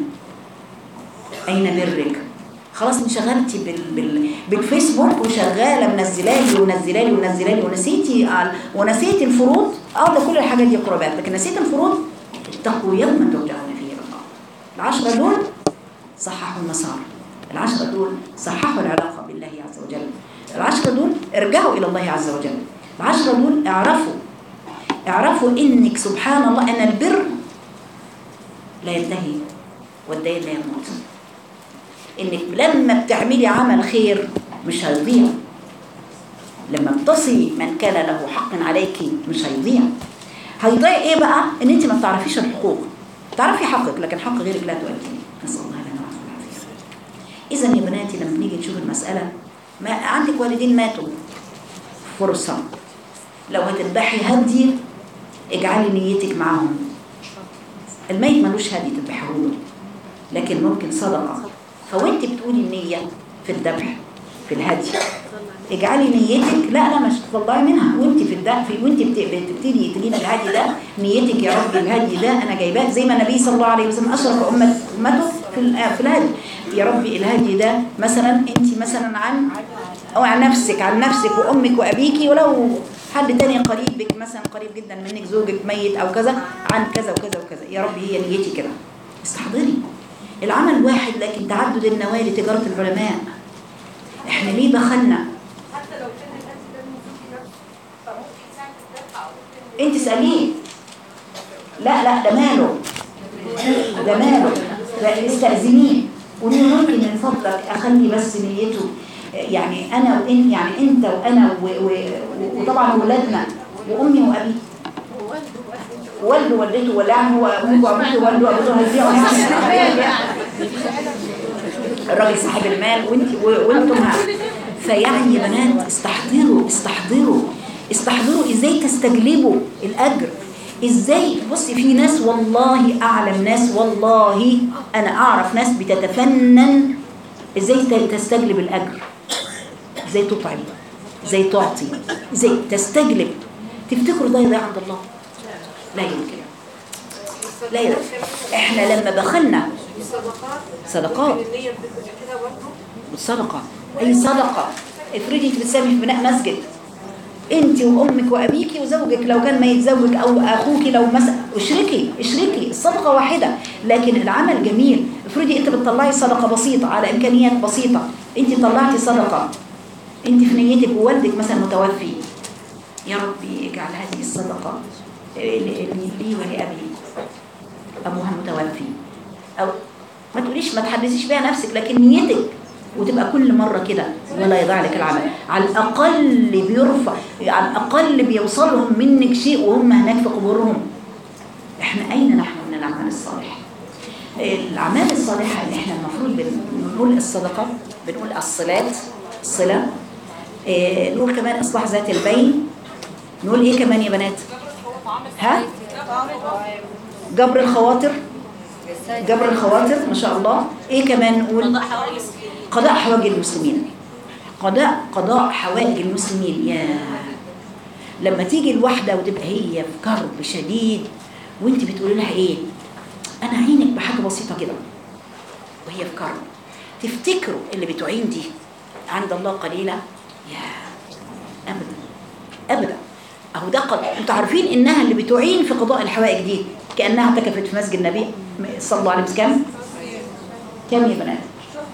اين برك خلاص انشغلتي بال... بال... بالفيسبوك وشغاله منزلالي ومنزلالي ومنزلالي ونسيتي على- ونسيتي الفروض اه ده كل الحاجات دي قربات لكن نسيت الفروض اتقوا يوما ترجعون فيه الى الله العشرة دول صححوا المسار العشرة دول صححوا العلاقة بالله عز وجل العشرة دول ارجعوا إلى الله عز وجل العشرة دول اعرفوا اعرفوا إنك سبحان الله أن البر لا ينتهي والدين لا يموت إنك لما بتعملي عمل خير مش هيضيع لما بتصي من كان له حق عليك مش هيضيع هيضيع ايه بقى ان انت ما بتعرفيش الحقوق تعرفي حقك لكن حق غيرك لا تؤديه نسال الله لنا ولكم العافيه اذا يا بناتي لما نيجي نشوف المساله ما عندك والدين ماتوا فرصه لو هتذبحي هدي اجعلي نيتك معاهم الميت ملوش هدي تذبحيه له لكن ممكن صدقه فوانت بتقولي النيه في الذبح في الهدي اجعلي نيتك لا لا مش تطلعي منها وانت في الذبح وانت بت- بتبتدي تجيبي الهدي ده نيتك يا رب الهدي ده انا جايباه زي ما النبي صلى الله عليه وسلم اشرف امه امته في ال- في الهدي يا ربي الهدي ده مثلا انت مثلا عن او عن نفسك عن نفسك وامك وابيكي ولو حد تاني قريبك مثلا قريب جدا منك زوجك ميت او كذا عن كذا وكذا وكذا يا رب هي نيتي كده استحضري العمل واحد لكن تعدد النوايا لتجارة العلماء احنا ليه بخلنا
حتى لو كان الهدي ده من زوجي نفسه فممكن ساعة الذبح او ممكن
انت اسأليه لا لا ده ماله ده ماله ده استأذنيه قولي له ممكن من فضلك اخلي بس نيته يعني انا وانت يعني انت وانا و- و- وطبعا ولادنا وامي وابي والده والدته ولا يعني هو امك وابوك والده وابوه هيبيعوا يعني الراجل صاحب المال وانت و- وانتم ها- فيعني يا بنات استحضروا استحضروا استحضروا ازاي تستجلبوا الاجر ازاي بصي في ناس والله اعلم ناس والله انا اعرف ناس بتتفنن ازاي ت- تستجلب الاجر ازاي تطعم ازاي تعطي ازاي تستجلب تفتكروا ده يضيع عند الله لا يمكن لا يمكن احنا لما دخلنا
الصدقات
صدقات
ممكن النية بتبقى كده برضه
والصدقة أي صدقة افرضي انت بتساهمي في بناء مسجد انت وامك وابيكي وزوجك لو كان ما يتزوج او اخوك لو مثلا اشركي اشركي الصدقه واحده لكن العمل جميل افرضي انت بتطلعي صدقه بسيطه على امكانيات بسيطه انت طلعتي صدقه انت في نيتك ووالدك مثلا متوفي يا ربي اجعل هذه الصدقه لي لي ولابي ابوها متوفي او ما تقوليش ما تحدثيش بيها نفسك لكن نيتك وتبقى كل مرة كده ولا يضيع لك العمل على الأقل بيرفع على الأقل بيوصلهم منك شيء وهم هناك في قبورهم احنا أين نحن من الأعمال الصالحة الأعمال الصالحة اللي احنا المفروض بن- بنقول الصدقة بنقول الصلاة الصلة إيه نقول كمان إصلاح ذات البين نقول إيه كمان يا بنات ها جبر الخواطر جبر الخواطر ما شاء الله ايه كمان نقول قضاء حوائج المسلمين قضاء قضاء حوائج المسلمين يا لما تيجي الواحدة وتبقى هي في كرب شديد وانت بتقولي لها ايه انا عينك بحاجة بسيطة كده وهي في كرب تفتكروا اللي بتعين دي عند الله قليلة يا ابدا ابدا اهو ده قد... انتوا عارفين انها اللي بتعين في قضاء الحوائج دي كانها اعتكفت في مسجد النبي صلى الله عليه وسلم كم كم يا بنات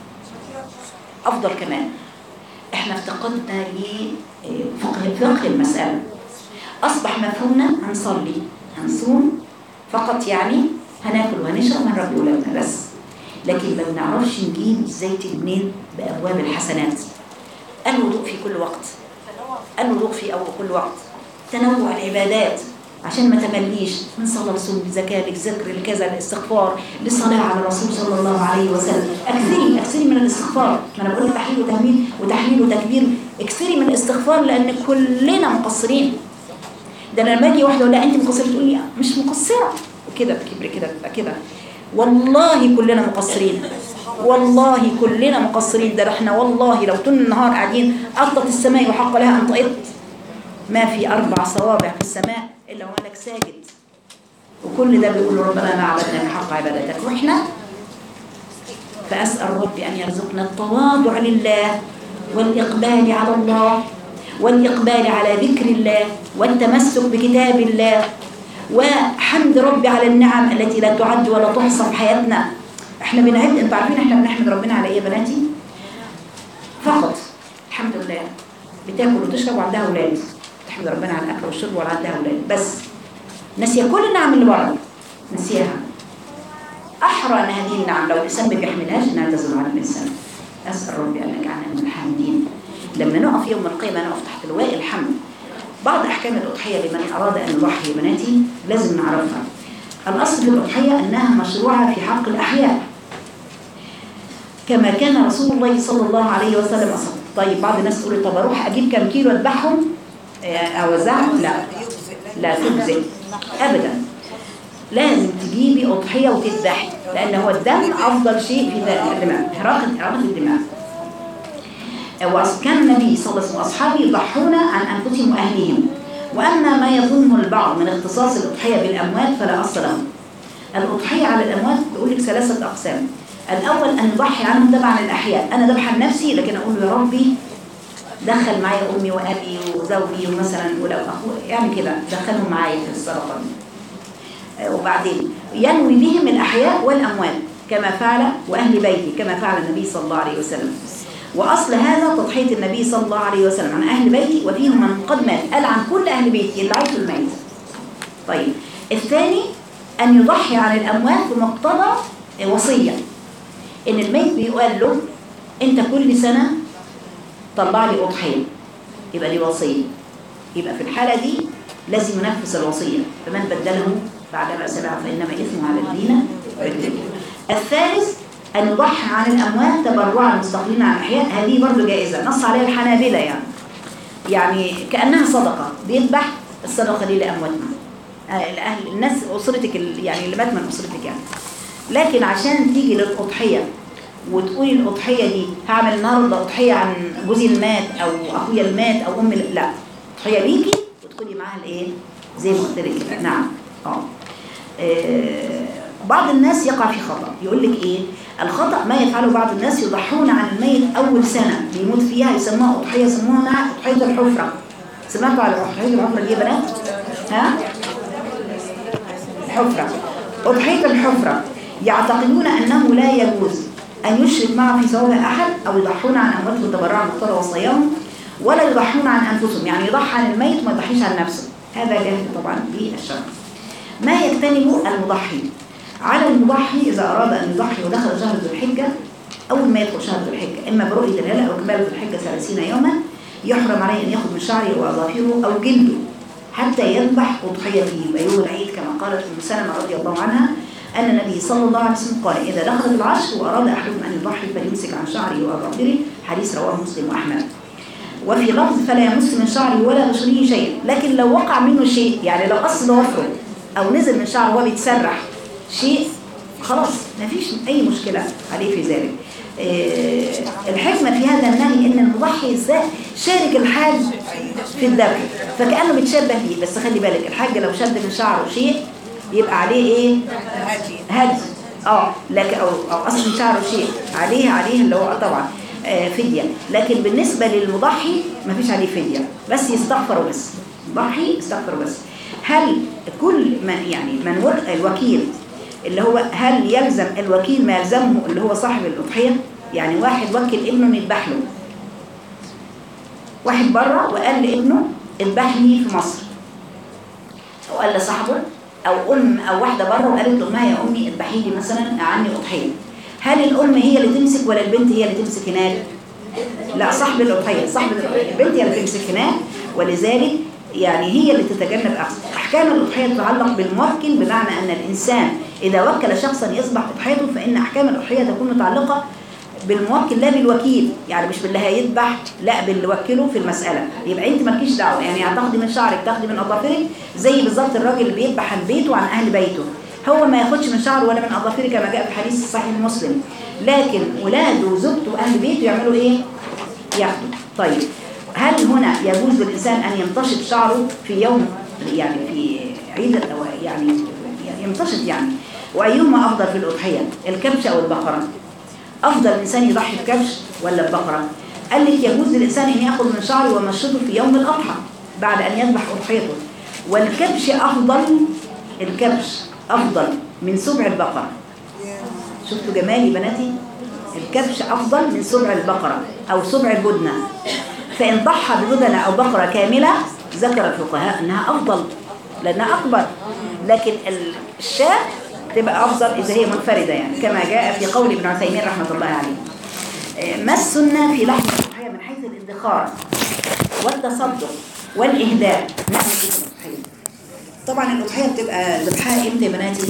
افضل كمان احنا افتقدنا لفقه فقه المساله اصبح مفهومنا هنصلي هنصوم فقط يعني هناكل وهنشرب وهنربي ولادنا بس لكن ما بنعرفش نجيب الزيت منين بابواب الحسنات الوضوء في كل وقت الوضوء في أول كل وقت تنوع العبادات عشان ما تمليش من صلاة لصوم لزكاة لذكر لكذا الاستغفار للصلاة على الرسول صلى الله عليه وسلم اكثري اكثري من الاستغفار ما انا بقول لك تحليل وتهميل وتحليل وتكبير اكثري من الاستغفار لان كلنا مقصرين ده انا لما اجي واحده اقول لها انت مقصره تقول لي مش مقصره وكده بكبر كده تبقى كده والله كلنا مقصرين والله كلنا مقصرين ده احنا والله لو طول النهار قاعدين أطت السماء وحق لها أن تقط ما في أربع صوابع في السماء إلا وملك ساجد وكل ده بيقول ربنا ما عبدناك حق عبادتك وإحنا فأسأل ربي أن يرزقنا التواضع لله والإقبال على الله والإقبال على ذكر الله والتمسك بكتاب الله وحمد ربي على النعم التي لا تعد ولا تحصى في حياتنا احنا بنعد انتوا عارفين احنا بنحمد ربنا على ايه يا بناتي فقط الحمد لله بتاكل وتشرب وعندها اولاد تحمد ربنا على الاكل والشرب وعلى عندها اولاد بس ناسيه كل النعم اللي بره نسيها احرى ان هذه النعم لو الانسان ما بيحملهاش انها تزول عن الانسان اسال ربي ان يجعلنا من الحامدين لما نقف يوم القيامه نقف تحت لواء الحمد بعض احكام الاضحيه لمن اراد ان يضحي يا بناتي لازم نعرفها الاصل في الاضحيه انها مشروعه في حق الاحياء كما كان رسول الله صلى الله عليه وسلم أصلا. طيب بعض الناس تقول طب اروح اجيب كام كيلو اذبحهم آه، اوزعهم لا لا تجزئ ابدا لازم تجيبي اضحيه وتذبحي لان هو الدم افضل شيء في الدماء حراقه حراقه الدماء وأص- كان النبي صلى الله عليه وسلم وأصحابه يضحون عن أنفسهم وأهليهم وأما ما يظنه البعض من اختصاص الأضحية بالأموات فلا أصل له الأضحية على الأموات بيقول لك ثلاثة أقسام الأول أن يضحي عنهم تبعا للأحياء أنا ذبح لنفسي لكن أقول له يا ربي دخل معايا أمي وأبي وزوجي ومثلا ولو أخوه يعني كده دخلهم معايا في الصدقة دي آه، وبعدين ينوي بهم الأحياء والأموات كما فعل وأهل بيته كما فعل النبي صلى الله عليه وسلم وأصل هذا تضحية النبي صلى الله عليه وسلم عن أهل بيته وفيهم من قد مات قال عن كل أهل بيته اللي عايش الميت طيب الثاني أن يضحي عن الأموات بمقتضى وصية إن الميت بيقال له أنت كل سنة طلع لي أضحية يبقى دي وصية يبقى في الحالة دي لازم ينفذ الوصية فمن بدله بعدما سمع فإنما إثمه على الذين بدلوا الثالث أن يضحي عن الأموات تبرعا مستقلين عن الأحياء هذه برضه جائزة نص عليها الحنابلة يعني يعني كأنها صدقة بيذبح الصدقة دي لأمواتنا آه، الأهل الناس أسرتك ال- يعني اللي مات من أسرتك يعني لكن عشان تيجي للأضحية وتقولي الأضحية دي هعمل النهارده أضحية عن جوزي المات أو أخويا المات أو أمي ال- لا أضحية ليكي وتكوني معاها الإيه؟ زي ما قلت لك كده نعم اه آه، بعض الناس يقع في خطأ يقول لك إيه الخطأ ما يفعله بعض الناس يضحون عن الميت أول سنة بيموت فيها يسموها أضحية يسموها أضحية الحفرة سمعتوا على أضحية الحفرة دي يا بنات؟ ها؟ الحفرة أضحية الحفرة يعتقدون أنه لا يجوز أن يشرك معه في ثواب أحد أو يضحون عن أمواتهم وتبرعا مقتضى وصيامهم ولا يضحون عن أنفسهم يعني يضحي عن الميت ما يضحيش عن نفسه هذا جاهل طبعا بالشرع ما يجتنب المضحي على المضحي إذا أراد أن يضحي ودخل شهر ذو الحجة أول ما يدخل شهر ذو الحجة إما برؤية الهلال أو كمال ذو الحجة 30 يوما يحرم عليه أن يأخذ من شعره وأظافره أو جلده حتى يذبح أضحيته يبقى يوم العيد كما قالت أم سلمة رضي الله عنها أن النبي صلى الله عليه وسلم قال إذا دخلت العشر وأراد أحدكم أن يضحي فليمسك عن شعره وأظافره حديث رواه مسلم وأحمد وفي لفظ فلا يمس من شعره ولا بشره شيء لكن لو وقع منه شيء يعني لو قص ضوافره أو نزل من شعره وهو بيتسرح شيء خلاص مفيش أي مشكلة عليه في ذلك آه، الحكمة في هذا النهي إن المضحي ازاي شارك الحاج في الذبح فكأنه بيتشبه بيه بس خلي بالك الحاج لو شد من شعره شيء يبقى عليه ايه هدي اه لكن او او قص من شعره شيء عليه عليه اللي هو طبعا آه فدية لكن بالنسبة للمضحي مفيش عليه فدية بس يستغفر بس مضحي يستغفر بس هل كل من يعني من وك- الوكيل اللي هو هل يلزم الوكيل ما يلزمه اللي هو صاحب الأضحية يعني واحد وكل ابنه إنه يذبح له واحد بره وقال لابنه اذبح لي في مصر او قال لصاحبه او ام او واحده بره وقالت لامها يا امي اذبحي لي مثلا عني اضحيه هل الام هي اللي تمسك ولا البنت هي اللي تمسك هناك لا صاحب الاضحيه صاحب الأضحية. البنت هي اللي تمسك هناك ولذلك يعني هي اللي تتجنب أحسن احكام الاضحيه تتعلق بالموكل بمعنى ان الانسان اذا وكل شخصا يصبح اضحيته فان احكام الاضحيه تكون متعلقه بالموكل لا بالوكيل يعني مش باللي هيذبح لا باللي وكله في المسألة يبقى انت مالكيش دعوة يعني هتاخدي من شعرك تاخدي من اظافرك زي بالظبط الراجل اللي بيذبح عن بيته وعن اهل بيته هو ما ياخدش من شعره ولا من اظافره كما جاء في حديث صحيح مسلم لكن ولاده وزوجته واهل بيته يعملوا ايه ياخدوا طيب هل هنا يجوز للانسان ان يمتشط شعره في يوم يعني في عيد أو يعني يمتشط يعني وايهما افضل في الاضحيه الكبش او البقره أفضل الإنسان يضحي بكبش ولا ببقرة قال لك يجوز للإنسان أن يأخذ من شعره ومشطه في يوم الأضحى بعد أن يذبح أضحيته والكبش أفضل الكبش أفضل من سبع البقرة شفتوا جمالي بناتي الكبش أفضل من سبع البقرة أو سبع البدنة فإن ضحى ببدنة أو بقرة كاملة ذكر الفقهاء أنها أفضل لأنها أكبر لكن الشاة تبقى أفضل إذا هي منفردة يعني كما جاء في قول ابن عثيمين رحمة الله عليه آه، ما السنة في لحم الأضحية من حيث الادخار والتصدق والإهداء نعم في الأضحية طبعا الأضحية بتبقى ذبحها إمتى يا بناتي؟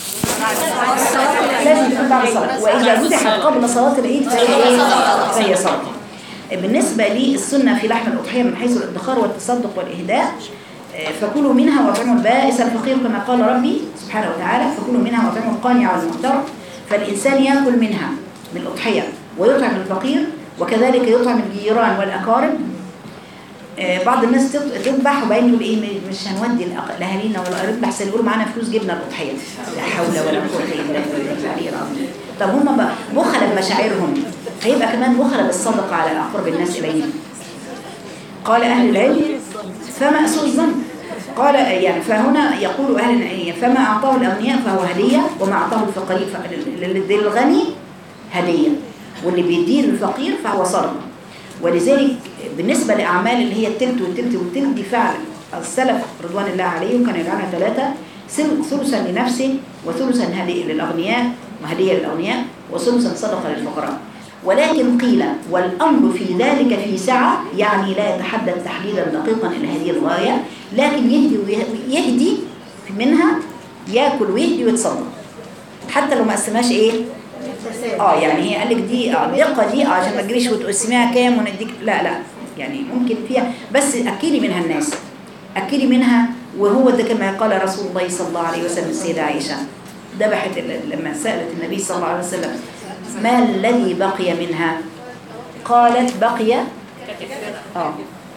لازم تكون بعد الصلاة وإذا ذبحت قبل صلاة العيد فهي إيه؟ فهي صلاة بالنسبة للسنة في لحم الأضحية من حيث الادخار والتصدق والإهداء آه، فكلوا منها واطعموا البائس الفقير كما قال ربي سبحانه وتعالى فكلوا منها واطعموا القانع والمعتر فالإنسان يأكل منها من الأضحية ويطعم الفقير وكذلك يطعم الجيران والأقارب آه، بعض الناس تط- تذبح وبعدين يقول ايه م- مش هنودي الأق- لاهالينا ولا قرايبنا احسن يقولوا معانا فلوس جبنا الاضحيه لا حول ولا قوه الا بالله العلي العظيم طب هم بقى بخل بمشاعرهم هيبقى كمان بخل بالصدقه على اقرب الناس اليهم قال اهل العلم فما سوء الظن قال يعني فهنا يقول اهل العلم فما اعطاه الاغنياء فهو هديه وما اعطاه الفقير ف- لل- للغني هديه واللي بيديه للفقير فهو صدقه ولذلك بالنسبة لأعمال اللي هي التلت والتلت والتلت دي فعلا السلف رضوان الله عليهم كانوا يجعلها ثلاثة سل- ثلثا لنفسه وثلثا هدي للأغنياء وهدية للأغنياء وثلثا صدقة للفقراء ولكن قيل والأمر في ذلك في سعة يعني لا يتحدد تحديدا دقيقا إلى هذه الغاية لكن يهدي ويه- يهدي منها ياكل ويهدي ويتصدق حتى لو ما قسمهاش ايه اه يعني هي قال لك دي اه الدقه دي اه عشان ما تجريش وتقسميها كام ونديك لا لا يعني ممكن فيها بس اكلي منها الناس اكلي منها وهو ده كما قال رسول الله صلى الله عليه وسلم السيده عائشه ذبحت ال- لما سالت النبي صلى الله عليه وسلم ما الذي بقي منها قالت بقي اه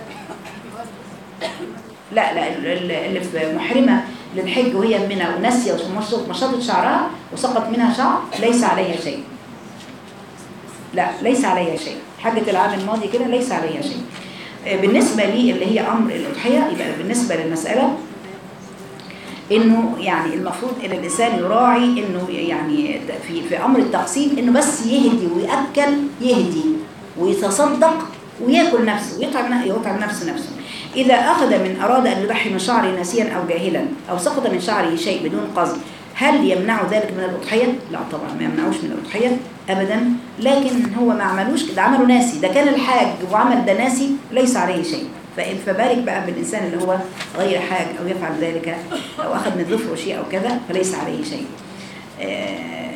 لا لا ال- ال- اللي في محرمه للحج وهي منى وناسيه ومشطت مشطت شعرها وسقط منها شعر ليس عليها شيء لا ليس عليها شيء حجة العام الماضي كده ليس عليها شيء آه، بالنسبة لي اللي هي أمر الأضحية يبقى بالنسبة للمسألة إنه يعني المفروض إن الإنسان يراعي إنه يعني في في أمر التقسيم إنه بس يهدي ويأكل يهدي ويتصدق وياكل نفسه ويطعم يطعم نفسه نفسه إذا أخذ من أراد أن يضحي من شعره ناسيا أو جاهلا أو سقط من شعره شيء بدون قصد هل يمنع ذلك من الأضحية؟ لا طبعا ما يمنعوش من الأضحية أبدا لكن هو ما عملوش ده عمله ناسي ده كان الحاج وعمل ده ناسي ليس عليه شيء فإن- فبارك بقى بالإنسان اللي هو غير حاج أو يفعل ذلك أو أخذ من ظفره شيء أو كذا فليس عليه شيء آه،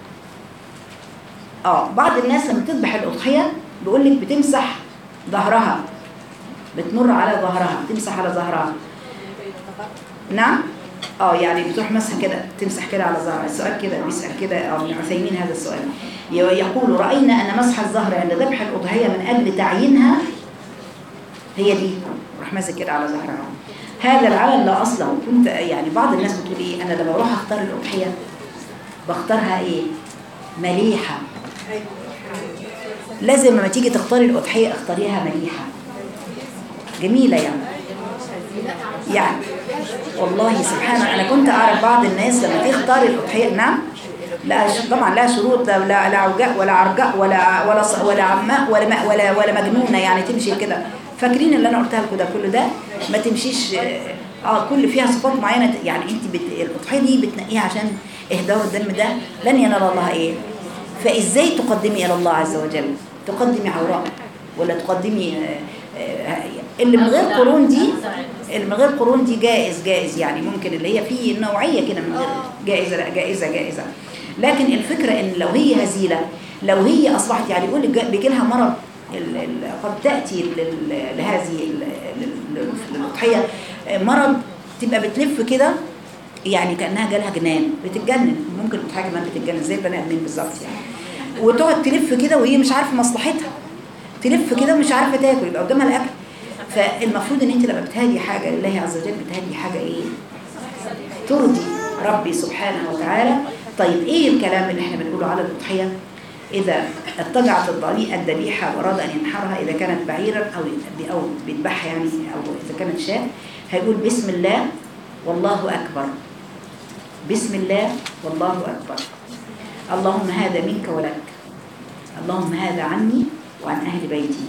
اه بعض الناس لما تذبح الأضحية بيقول لك بتمسح ظهرها بتمر على ظهرها تمسح على ظهرها نعم اه يعني بتروح مسح كده تمسح كده على ظهرها السؤال كده بيسأل كده اه ابن عثيمين هذا السؤال ي- يقول رأينا أن مسح الظهر عند ذبح الأضحية من أجل تعيينها هي دي راح ماسك كده على ظهرها هذا العمل لا أصل له كنت يعني بعض الناس بتقول إيه أنا لما بروح أختار الأضحية بختارها إيه مليحة لازم لما تيجي تختاري الأضحية اختاريها مليحة جميلة يعني يعني والله سبحان الله أنا كنت أعرف بعض الناس لما تختار الأضحية نعم لا ش- طبعا لا شروط لا لا لا عوجاء ولا عرجاء ولا ولا ص- ولا عماء ولا ما- ولا ولا مجنونه يعني تمشي كده فاكرين اللي انا قلتها لكم ده كله ده ما تمشيش اه آه، كل فيها صفات معينه ت- يعني انت بت... الاضحيه دي بتنقيها عشان اهدار الدم ده لن ينال الله ايه فازاي تقدمي الى الله عز وجل تقدمي عوراء ولا تقدمي آه، آه، اللي من غير قرون دي اللي من غير قرون دي جائز جائز يعني ممكن اللي هي فيه نوعيه كده من غير جائزه لا جائزه جائزه لكن الفكره ان لو هي هزيله لو هي اصبحت يعني يقول لك بيجي لها مرض ال- ال- قد تاتي لل- لهذه ال- لل- للاضحيه مرض تبقى بتلف كده يعني كانها جالها جنان بتتجنن ممكن الاضحيه كمان بتتجنن زي البني ادمين بالظبط يعني وتقعد تلف كده وهي مش عارفه مصلحتها تلف كده مش عارفه تاكل يبقى قدامها الاكل فالمفروض ان انت لما بتهادي حاجه لله عز وجل بتهادي حاجه ايه ترضي ربي سبحانه وتعالى طيب ايه الكلام اللي احنا بنقوله على الاضحيه اذا اتجعت الضريء الذبيحه واراد ان ينحرها اذا كانت بعيرا او او بيذبحها يعني او اذا كانت شاة هيقول بسم الله والله اكبر بسم الله والله اكبر اللهم هذا منك ولك اللهم هذا عني وعن اهل بيتي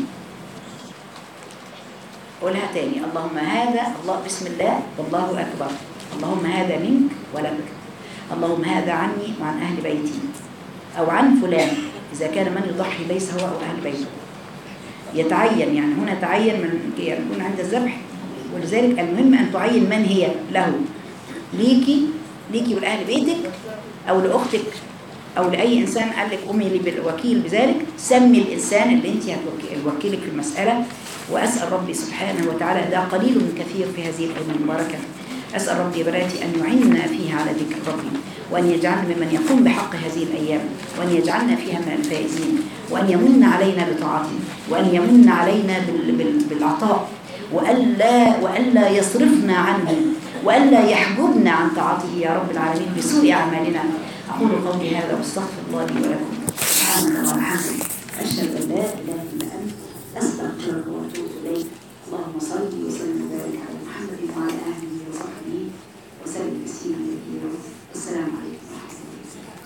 قولها تاني اللهم هذا الله بسم الله والله أكبر اللهم هذا منك ولك اللهم هذا عني وعن أهل بيتي أو عن فلان إذا كان من يضحي ليس هو أو أهل بيته يتعين يعني هنا تعين من يكون عند الذبح ولذلك المهم أن تعين من هي له ليكي ليكي ولأهل بيتك أو لأختك أو لأي إنسان قال لك أمي لي بالوكيل بذلك سمي الإنسان اللي أنت هتوكلك في المسألة وأسأل ربي سبحانه وتعالى ده قليل من كثير في هذه الأيام المباركة أسأل ربي براتي أن يعيننا فيها على ذكر ربي وأن يجعلنا ممن يقوم بحق هذه الأيام وأن يجعلنا فيها من الفائزين وأن يمن علينا بطاعته وأن يمن علينا بال- بال- بالعطاء وألا, وألا يصرفنا عنه وألا يحجبنا عن طاعته يا رب العالمين بسوء أعمالنا أقول قولي هذا واستغفر الله لي ولكم سبحانك اللهم وبحمدك